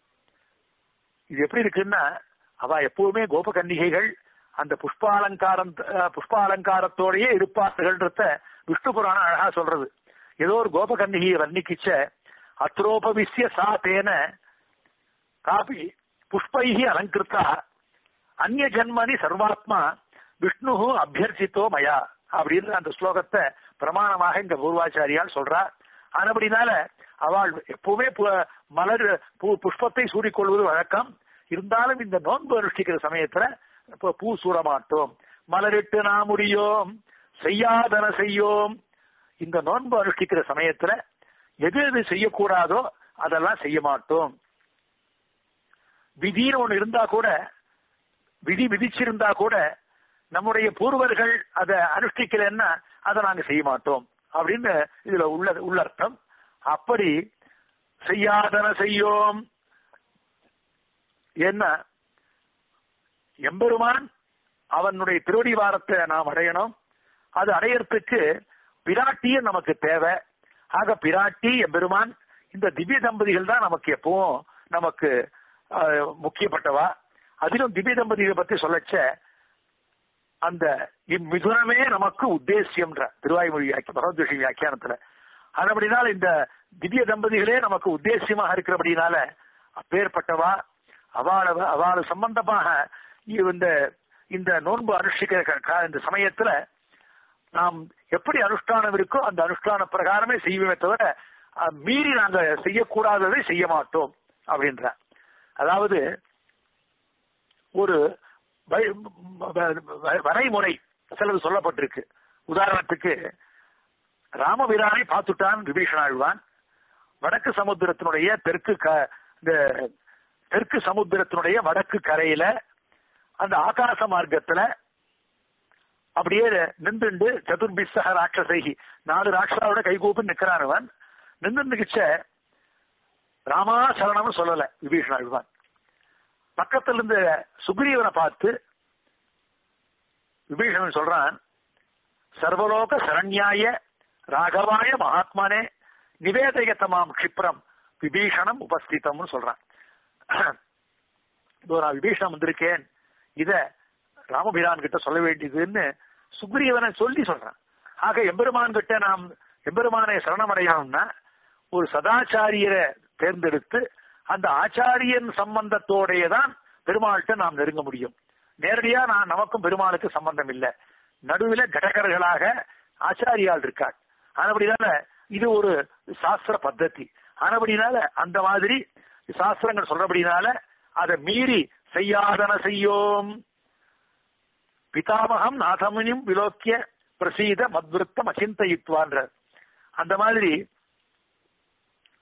இது எப்படி இருக்குன்னா அவ எப்பவுமே கோபகன்னிகைகள் அந்த புஷ்பாலங்காரம் அஹ், புஷ்பாலங்காரத்தோடயே இருப்பார்கள்ன்றத விஷ்ணு புராணம் அழகா சொல்றது ஏதோ ஒரு கோபகன்னிகையை வர்ணிக்கிச்ச அத்ரோபவிசிய சா தேன காபி புஷ்பைஹி அலங்கிருத்தா அந்நிய ஜன்மனி சர்வாத்மா விஷ்ணு அபியர்ச்சித்தோ மயா அப்படின்னு அந்த ஸ்லோகத்தை பிரமாணமாக இந்த பூர்வாச்சாரியால் சொல்றார் ஆனபடினால அவள் எப்பவுமே பு- மலர் பூ புஷ்பத்தை சூடிக்கொள்வது வழக்கம் இருந்தாலும் இந்த நோன்பு அனுஷ்டிக்கிற சமயத்துல இப்ப பூ சூட மாட்டோம் மலரிட்டு நாம் முடியோம் செய்யாதன செய்யோம் இந்த நோன்பு அனுஷ்டிக்கிற சமயத்துல எது எது செய்யக்கூடாதோ அதெல்லாம் செய்ய மாட்டோம் விதின்னு ஒண்ணு இருந்தா கூட விதி விதிச்சிருந்தா கூட நம்முடைய பூர்வர்கள் அதை அனுஷ்டிக்கலைன்னா அதை நாங்க செய்ய மாட்டோம் அப்படின்னு இதுல உள்ள உள்ளர்த்தம் அப்படி செய்யாதன செய்யோம் என்ன எம்பெருமான் அவனுடைய திருவடி வாரத்தை நாம் அடையணும் அது அடையறதுக்கு பிராட்டியும் நமக்கு தேவை ஆக பிராட்டி எம்பெருமான் இந்த திவ்ய தம்பதிகள் தான் நமக்கு எப்பவும் நமக்கு அஹ், முக்கியப்பட்டவா அதிலும் திவ்ய தம்பதிகளை பத்தி சொல்லச்ச அந்த இம்மிதுனமே நமக்கு உத்தேசியம்ன்ற திருவாய்மொழி வியாக்கிய பகவத்கீதை வியாக்கியானத்துல அதுபடினால இந்த திவ்ய தம்பதிகளே நமக்கு உத்தேசியமாக இருக்கிறபடினால அப்பேற்பட்டவா அவள அவள சம்பந்தமாக இந்த இந்த நோன்பு அனுஷ்டிக்கிற க- கா- இந்த சமயத்துல நாம் எப்படி அனுஷ்டானம் இருக்கோ அந்த அனுஷ்டான பிரகாரமே செய்வோமே தவிர அஹ், மீறி நாங்க செய்யக்கூடாததை செய்ய மாட்டோம் அப்படின்ற அதாவது ஒரு வை- வ- வரைமுறை சிலது சொல்லப்பட்டிருக்கு உதாரணத்துக்கு ராமபிரானை பார்த்துட்டான் விபீஷண ஆழ்வான் வடக்கு சமுத்திரத்தினுடைய தெற்கு க- இந்த தெற்கு சமுத்திரத்தினுடைய வடக்கு கரையில அந்த ஆகாச மார்க்கத்துல அப்படியே நின்றுண்டு சதுர்பிசக ராட்சசைகி நாலு ராட்சசாவோட கைகூப்பி நிக்கிறான் அவன் நின்று நிக்கிச்ச ராமா சரணம்னு சொல்லல விபீஷண ஆழ்வான் பக்கத்துல இருந்து சுக்ரீவனை பார்த்து விபீஷணன் சொல்றான் சர்வலோக சரண்யாய ராகவாய மகாத்மானே நிவேதயத்தமாம் க்ஷிப்ரம் விபீஷணம் உபஸ்திதம்னு சொல்றான் இதோ நான் விபீஷணம் வந்திருக்கேன் இத ராமபிரான் கிட்ட சொல்ல வேண்டியதுன்னு சுக்ரீவனை சொல்லி சொல்றான் ஆக எம்பெருமான் கிட்ட நாம் எம்பெருமானை சரணமடையணும்னா ஒரு சதாச்சாரியரை தேர்ந்தெடுத்து அந்த ஆச்சாரியன் சம்பந்தத்தோடைய தான் பெருமாள்கிட்ட நாம் நெருங்க முடியும் நேரடியா நான் நமக்கும் பெருமாளுக்கு சம்பந்தம் இல்லை நடுவில் கடகர்களாக ஆச்சாரியால் இருக்காள் ஆனபடினால இது ஒரு சாஸ்திர பத்ததி ஆனபடினால அந்த மாதிரி சாஸ்திரங்கள் சொல்றபடினால அதை மீறி செய்யாதன செய்யோம் பிதாமகம் நாதமுனியும் விலோக்கிய பிரசீத மத்விருத்தம் அச்சிந்தயித்வான்ற அந்த மாதிரி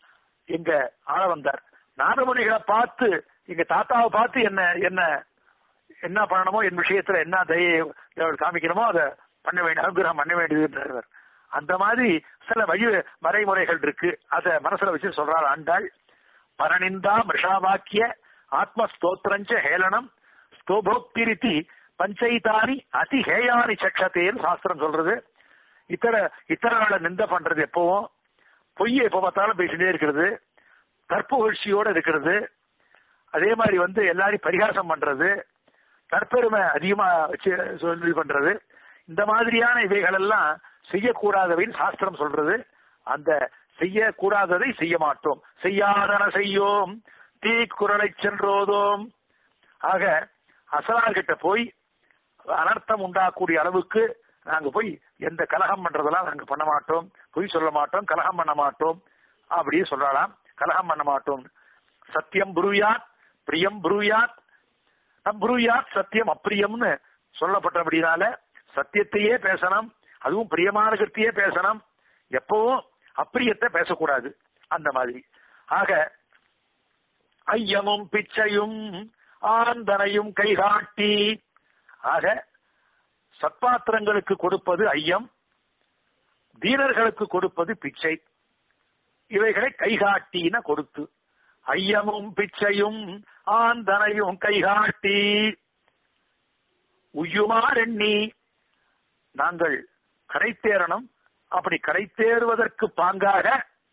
எங்க ஆள வந்தார் நாதமுனிகளை பார்த்து எங்க தாத்தாவை பார்த்து என்ன என்ன என்ன பண்ணணுமோ என் விஷயத்துல என்ன தயை காமிக்கணுமோ அதை பண்ண வேண்டிய அனுகிரகம் பண்ண வேண்டியதுன்றார் அந்த மாதிரி சில வழி மறைமுறைகள் இருக்கு அத மனசுல வச்சு சொல்றார் ஆண்டாள் பரனிந்தா மிருஷாவாக்கிய ஆத்மஸ்தோத்திரஞ்ச ஹேளனம் ஸ்தோபோக்திரித்தி பஞ்சைதானி அதி ஹேயானி சக்ஷத்தேன்னு சாஸ்திரம் சொல்றது இத்தர இத்தரங்களை நிந்த பண்றது எப்பவும் பொய்யை எப்ப பார்த்தாலும் பேசிட்டே இருக்கிறது கற்புகழ்ச்சியோட இருக்கிறது அதே மாதிரி வந்து எல்லாரையும் பரிகாசம் பண்றது தற்பெருமை அதிகமா வச்சு சொல்லி பண்றது இந்த மாதிரியான இவைகள் எல்லாம் செய்யக்கூடாதவைன்னு சாஸ்திரம் சொல்றது அந்த செய்யக்கூடாததை செய்ய மாட்டோம் செய்யாதன செய்யோம் தீ குரலை சென்றோதோம் ஆக அசலார்கிட்ட போய் அனர்த்தம் உண்டாக்கூடிய அளவுக்கு நாங்க போய் எந்த கலகம் பண்றதெல்லாம் நாங்க பண்ண மாட்டோம் பொய் சொல்ல மாட்டோம் கலகம் பண்ண மாட்டோம் அப்படியே சொல்லலாம் கலகம் பண்ண மாட்டோம் சத்தியம் புருயாத் பிரியம் புருயாத் நம் புருயாத் சத்தியம் அப்பிரியம்னு சொல்லப்பட்டபடினால சத்தியத்தையே பேசணும் அதுவும் பிரியமான கருத்தையே பேசணும் எப்பவும் அப்பிரியத்தை பேசக்கூடாது அந்த மாதிரி ஆக ஐயமும் பிச்சையும் ஆந்தனையும் கைகாட்டி ஆக சத்பாத்திரங்களுக்கு கொடுப்பது ஐயம் தீனர்களுக்கு கொடுப்பது பிச்சை இவைகளை கைகாட்டின கொடுத்து ஐயமும் பிச்சையும் ஆந்தனையும் கைகாட்டி உய்யுமாறெண்ணி நாங்கள் கடைத்தேறணும் அப்படி கடைத்தேறுவதற்கு பாங்காக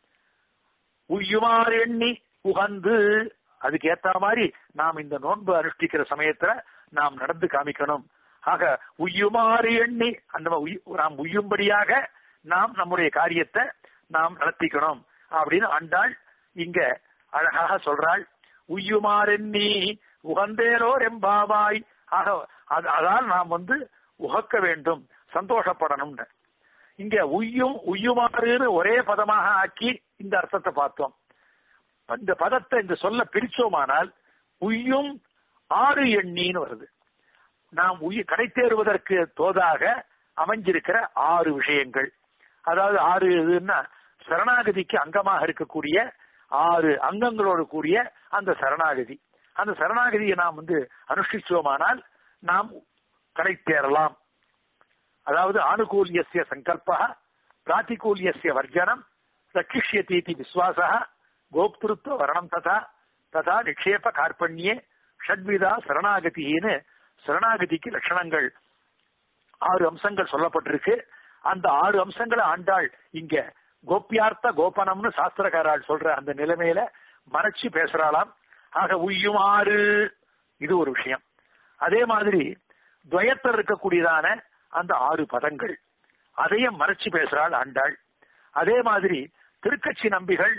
உய்யுமாறு எண்ணி உகந்து அதுக்கு ஏத்த மாதிரி நாம் இந்த நோன்பு அனுஷ்டிக்கிற சமயத்துல நாம் நடந்து காமிக்கணும் ஆக உய்யுமாறு எண்ணி அந்த நாம் உய்யும்படியாக நாம் நம்முடைய காரியத்தை நாம் நடத்திக்கணும் அப்படின்னு ஆண்டாள் இங்க அழகாக சொல்றாள் உய்யுமாறெண்ணி உகந்தேரோர் எம்பாவாய் ஆக அதால் நாம் வந்து உகக்க வேண்டும் சந்தோஷப்படணும்னு இங்க உய்யும் உய்யுமாறுன்னு ஒரே பதமாக ஆக்கி இந்த அர்த்தத்தை பார்த்தோம் இந்த பதத்தை இந்த சொல்ல பிரிச்சோமானால் உய்யும் ஆறு எண்ணின்னு வருது நாம் உய் கடை தேறுவதற்கு தோதாக அமைஞ்சிருக்கிற ஆறு விஷயங்கள் அதாவது ஆறு இதுன்னா சரணாகதிக்கு அங்கமாக இருக்கக்கூடிய ஆறு அங்கங்களோடு கூடிய அந்த சரணாகதி அந்த சரணாகதியை நாம் வந்து அனுஷ்டிச்சோமானால் நாம் கடை தேரலாம் அதாவது ஆனுகூல்யசிய சங்கல்ப பிராத்திகூல்யசிய வர்ஜனம் ரட்சிஷ்யதீதி விஸ்வாச கோப்திருத்துவ வரணம் ததா ததா நிக்ஷேப கார்பண்யே ஷட்விதா சரணாகதின்னு சரணாகதிக்கு லட்சணங்கள் ஆறு அம்சங்கள் சொல்லப்பட்டிருக்கு அந்த ஆறு அம்சங்களை ஆண்டாள் இங்க கோப்பியார்த்த கோபனம்னு சாஸ்திரக்காரால் சொல்ற அந்த நிலைமையில மறைச்சு பேசுறாளாம் ஆக உய்யுமாறு இது ஒரு விஷயம் அதே மாதிரி துவயத்தில் இருக்கக்கூடியதான அந்த ஆறு பதங்கள் அதையும் மறைச்சு பேசுறாள் ஆண்டாள் அதே மாதிரி திருக்கட்சி நம்பிகள்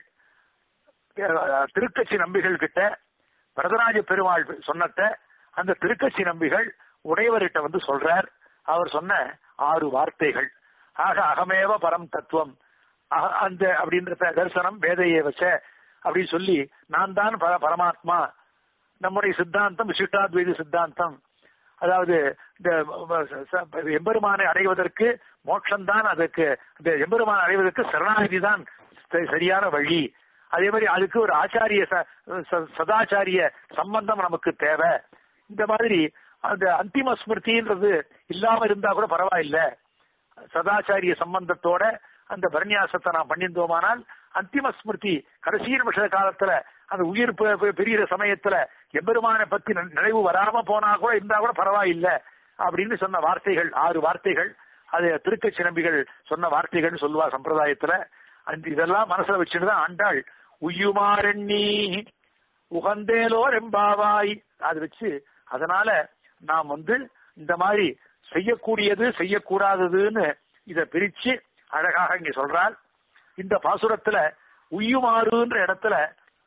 திருக்கட்சி நம்பிகள் கிட்ட வரதராஜ பெருமாள் சொன்னத அந்த திருக்கட்சி நம்பிகள் உடையவர்கிட்ட வந்து சொல்றார் அவர் சொன்ன ஆறு வார்த்தைகள் ஆக அகமேவ பரம் தத்துவம் அந்த அப்படின்ற தரிசனம் வேதையை வச்ச அப்படின்னு சொல்லி நான் தான் பரமாத்மா நம்முடைய சித்தாந்தம் விசிஷ்டாத்வைத சித்தாந்தம் அதாவது இந்த எம்பெருமானை அடைவதற்கு மோட்சம்தான் அதுக்கு இந்த எம்பெருமானை அடைவதற்கு சரணாகதி தான் சரியான வழி அதே மாதிரி அதுக்கு ஒரு ஆச்சாரிய சதாச்சாரிய சம்பந்தம் நமக்கு தேவை இந்த மாதிரி அந்த அந்திம ஸ்மிருதின்றது இல்லாம இருந்தா கூட பரவாயில்ல சதாச்சாரிய சம்பந்தத்தோட அந்த பரநியாசத்தை நாம் பண்ணியிருந்தோமானால் அந்திம ஸ்மிருதி கடைசி நிமிஷ காலத்துல அந்த உயிர் பெரிய சமயத்துல எம்பெருமானை பத்தி நினைவு வராம போனா கூட இருந்தா கூட பரவாயில்ல அப்படின்னு சொன்ன வார்த்தைகள் ஆறு வார்த்தைகள் அது திருக்கச்சி நம்பிகள் சொன்ன வார்த்தைகள் சொல்லுவா சம்பிரதாயத்துல அந்த இதெல்லாம் மனசுல வச்சுட்டுதான் ஆண்டாள் உய்யுமாரெண்ணி உகந்தேலோர் எம்பாவாய் அது வச்சு அதனால நாம் வந்து இந்த மாதிரி செய்யக்கூடியது செய்யக்கூடாததுன்னு இத பிரிச்சு அழகாக இங்க சொல்றால் இந்த பாசுரத்துல உய்யுமாறுன்ற இடத்துல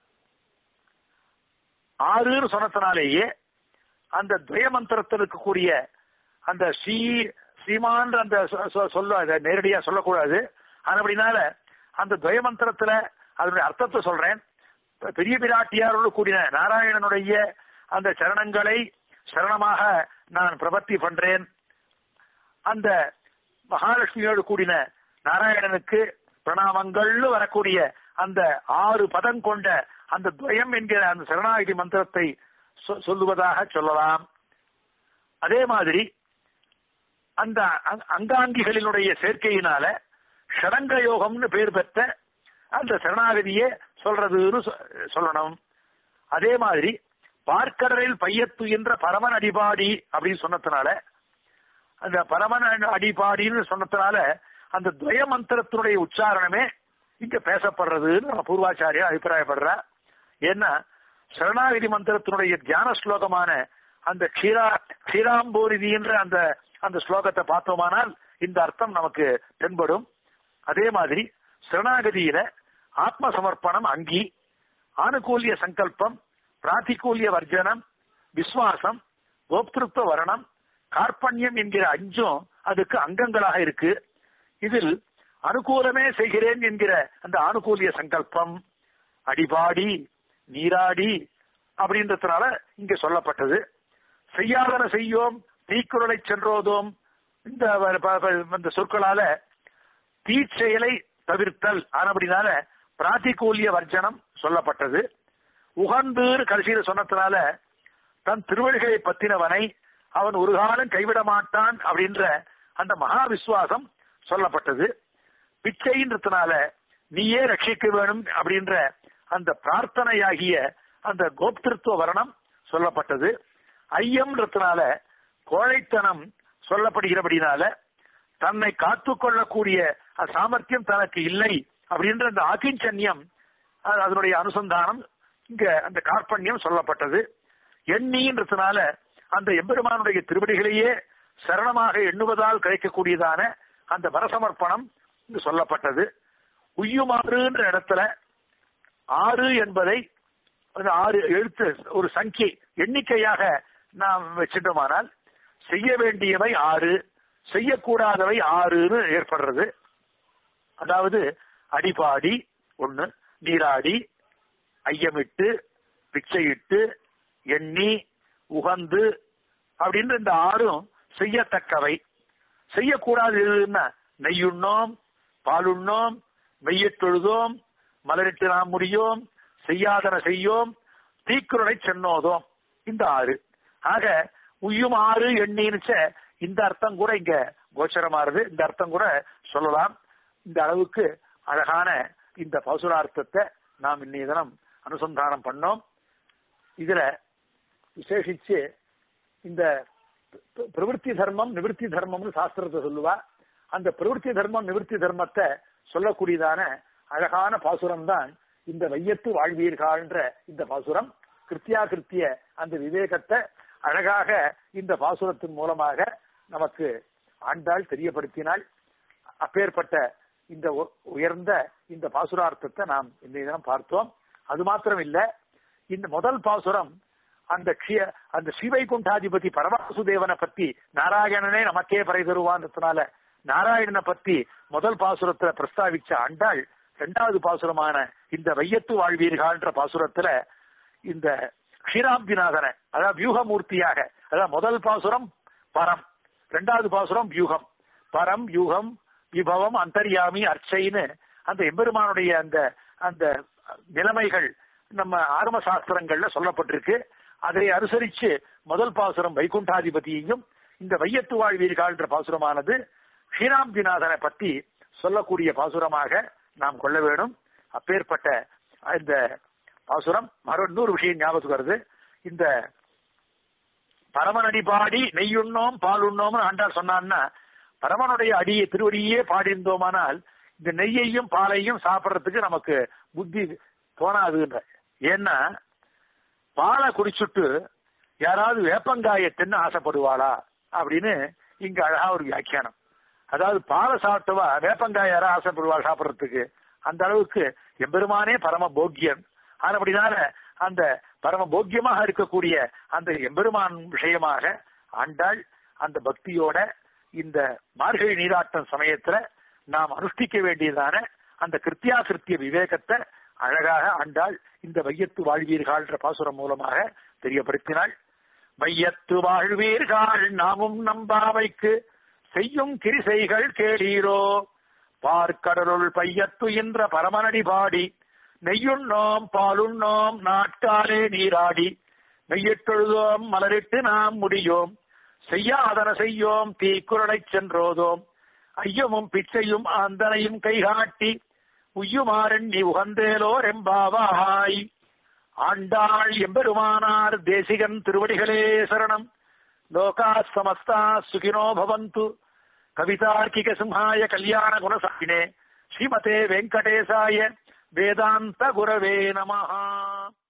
ஆறுன்னு சொன்னதுனாலேயே அந்த துவயமந்திரத்தில் இருக்கக்கூடிய அந்த ஸ்ரீ ஸ்ரீமான்ற அந்த சொல்ல நேரடியா சொல்லக்கூடாது அப்படினால அந்த துவயமந்திரத்துல அதனுடைய அர்த்தத்தை சொல்றேன் பெரிய பிராட்டியாரோடு கூடின நாராயணனுடைய அந்த சரணங்களை சரணமாக நான் பிரபத்தி பண்றேன் அந்த மகாலட்சுமியோடு கூடின நாராயணனுக்கு பிரணாமங்கள்னு வரக்கூடிய அந்த ஆறு பதம் கொண்ட அந்த துவயம் என்கிற அந்த சரணாகதி மந்திரத்தை சொ- சொல்லுவதாக சொல்லலாம் அதே மாதிரி அந்த அ- அங்காங்கிகளினுடைய சேர்க்கையினால ஷடங்க யோகம்னு பேர் பெற்ற அந்த சரணாகதியே சொல்றதுன்னு சொ- சொல்லணும் அதே மாதிரி பார்க்கடலில் பையத்து என்ற பரமன் அடிபாடி அப்படின்னு சொன்னதுனால அந்த பரமன் அடிபாடின்னு சொன்னதுனால அந்த துவய மந்திரத்தினுடைய உச்சாரணமே இங்க பேசப்படுறதுன்னு நம்ம பூர்வாச்சாரியா அபிப்பிராயப்படுறா ஏன்னா சரணாகதி மந்திரத்தினுடைய தியான ஸ்லோகமான அந்த க்ஷீரா க்ஷீராம்போரிதின்ற அந்த அந்த ஸ்லோகத்தை பார்த்தோமானால் இந்த அர்த்தம் நமக்கு தென்படும் அதே மாதிரி சரணாகதியில ஆத்ம சமர்ப்பணம் அங்கி ஆனுகூல்ய சங்கல்பம் பிராத்திகூல்ய வர்ஜனம் விஸ்வாசம் கோப்திருத்துவ வரணம் கார்பண்யம் என்கிற அஞ்சும் அதுக்கு அங்கங்களாக இருக்கு இதில் அனுகூலமே செய்கிறேன் என்கிற அந்த ஆனுகூல்ய சங்கல்பம் அடிபாடி நீராடி அப்படின்றதுனால இங்க சொல்லப்பட்டது செய்யாதன செய்யோம் தீக்குறளை சென்றோதோம் இந்த வ- ப- ப- இந்த சொற்களால தீச்செயலை தவிர்த்தல் ஆனபடினால பிராத்திகூல்ய வர்ஜனம் சொல்லப்பட்டது உகந்து கடைசியில சொன்னதுனால தன் திருவழிகளை பத்தினவனை அவன் ஒரு காலம் கைவிட மாட்டான் அப்படின்ற அந்த மகா விசுவாசம் சொல்லப்பட்டது பிச்சைன்றதுனால நீயே ரட்சிக்க வேணும் அப்படின்ற அந்த பிரார்த்தனையாகிய அந்த கோப்திருத்துவ வரணம் சொல்லப்பட்டது ஐயம்ன்றதுனால கோழைத்தனம் சொல்லப்படுகிறபடினால தன்னை காத்துக்கொள்ளக்கூடிய அந்த சாமர்த்தியம் தனக்கு இல்லை அப்படின்ற அந்த ஆக்கிஞ்சன்யம் அது- அதனுடைய அனுசந்தானம் இங்க அந்த கார்பண்யம் சொல்லப்பட்டது எண்ணின்றதுனால அந்த எம்பெருமானுடைய திருவடிகளையே சரணமாக எண்ணுவதால் கிடைக்கக்கூடியதான அந்த வரசமர்ப்பணம் இங்கு சொல்லப்பட்டது உய்யுமாறுன்ற இடத்துல ஆறு என்பதை அது ஆறு எழுத்து ஒரு சங்கை எண்ணிக்கையாக நாம் வச்சிட்டோமானால் செய்ய வேண்டியவை ஆறு செய்யக்கூடாதவை ஆறுன்னு ஏற்படுறது அதாவது அடிபாடி ஒண்ணு நீராடி ஐயமிட்டு பிச்சையிட்டு எண்ணி உகந்து அப்படின்ற இந்த ஆறும் செய்யத்தக்கவை செய்யக்கூடாது எதுன்னா நெய்யுண்ணோம் பாலுண்ணோம் மெய்யத் தொழுதோம் மலரிட்டு நாம் முடியோம் செய்யாதன செய்யோம் தீக்குறளை சென்னோதோம் இந்த ஆறு ஆக உய்யும் ஆறு எண்ணினுச்ச இந்த அர்த்தம் கூட இங்க கோச்சரமாறுது இந்த அர்த்தம் கூட சொல்லலாம் இந்த அளவுக்கு அழகான இந்த பசுரார்த்தத்தை நாம் இன்னைய தினம் அனுசந்தானம் பண்ணோம் இதுல விசேஷிச்சு இந்த பிர- பிரவிற்த்தி தர்மம் நிவிருத்தி தர்மம்னு சாஸ்திரத்தை சொல்லுவா அந்த பிரவிற்த்தி தர்மம் நிவிருத்தி தர்மத்தை சொல்லக்கூடியதான அழகான பாசுரம் தான் இந்த வையத்து வாழ்வீர்கள்ன்ற இந்த பாசுரம் கிருத்தியா கிருத்திய அந்த விவேகத்தை அழகாக இந்த பாசுரத்தின் மூலமாக நமக்கு ஆண்டாள் தெரியப்படுத்தினாள் அப்பேற்பட்ட இந்த உ- உயர்ந்த இந்த பாசுரார்த்தத்தை நாம் இந்த தினம் பார்த்தோம் அது மாத்திரம் இல்ல இந்த முதல் பாசுரம் அந்த க்ஷிய- அந்த ஸ்ரீவைகுண்டாதிபதி பரமசுதேவனை பத்தி நாராயணனே நமக்கே பறை தருவான்றதுனால நாராயணனை பத்தி முதல் பாசுரத்துல பிரஸ்தாவிச்ச ஆண்டாள் இரண்டாவது பாசுரமான இந்த வையத்து வாழ்வீர்கள்ன்ற பாசுரத்துல இந்த க்ஷீராம்பிநாதனை அதாவது வியூகமூர்த்தியாக அதாவது முதல் பாசுரம் பரம் இரண்டாவது பாசுரம் வியூகம் பரம் யூகம் விபவம் அந்தர்யாமி அர்ச்சைன்னு அந்த எம்பெருமானுடைய அந்த அந்த நிலைமைகள் நம்ம ஆரம்ப சாஸ்திரங்கள்ல சொல்லப்பட்டிருக்கு அதை அனுசரிச்சு முதல் பாசுரம் வைகுண்டாதிபதியையும் இந்த வையத்து வாழ்வீர்கள்ன்ற பாசுரமானது ஸ்ரீராம்திநாதனை பத்தி சொல்லக்கூடிய பாசுரமாக நாம் கொள்ள வேணும் அப்பேற்பட்ட இந்த பாசுரம் மறு இன்னொரு விஷயம் ஞாபகத்துக்கு வருது இந்த பரமனடி பாடி நெய்யுண்ணோம் பால் உண்ணோம்னு ஆண்டாள் சொன்னான்னா பரமனுடைய அடியை திருவடியே பாடியிருந்தோமானால் இந்த நெய்யையும் பாலையும் சாப்பிடுறதுக்கு நமக்கு புத்தி தோணாதுன்ற ஏன்னா பாலை குடிச்சுட்டு யாராவது வேப்பங்காயை தின்னு ஆசைப்படுவாளா அப்படின்னு இங்க அழகா ஒரு வியாக்கியானம் அதாவது பாலை சாப்பிட்டவா வேப்பங்காய் யாரா ஆசைப்படுவா சாப்பிடுறதுக்கு அந்த அளவுக்கு எம்பெருமானே பரம போக்கியன் ஆனபடினால அந்த பரம போக்கியமாக இருக்கக்கூடிய அந்த எம்பெருமான் விஷயமாக ஆண்டாள் அந்த பக்தியோட இந்த மார்கழி நீராட்டம் சமயத்துல நாம் அனுஷ்டிக்க வேண்டியதான அந்த கிருத்தியா கிருத்திய விவேகத்தை அழகாக ஆண்டாள் இந்த வையத்து வாழ்வீர்கள்ன்ற பாசுரம் மூலமாக தெரியப்படுத்தினாள் வையத்து வாழ்வீர்கள் நாமும் நம்பாவைக்கு செய்யும் கிரிசைகள் கேளீரோ பார்க்கடலுள் பையத்து என்ற பரமனடி பாடி நெய்யுண்ணோம் பாலுண்ணோம் நாட்காலே நீராடி மெய்யிட்டொழுதோம் மலரிட்டு நாம் முடியோம் செய்யாதன செய்யோம் தீக்குறளைச் சென்றோதோம் ஐயமும் பிச்சையும் ஆந்தனையும் கைகாட்டி உய்யுமாறன் நீ உகந்தேலோர் எம்பாவாய் ஆண்டாள் எம்பெருமானார் தேசிகன் திருவடிகளே சரணம் லோகா சமஸ்தா சுகினோ பவந்து கவிதார்க்கிக சிம்ஹாய கல்யாண குணசாயினே ஸ்ரீமதே வெங்கடேசாய வேதாந்த குரவே நமஹா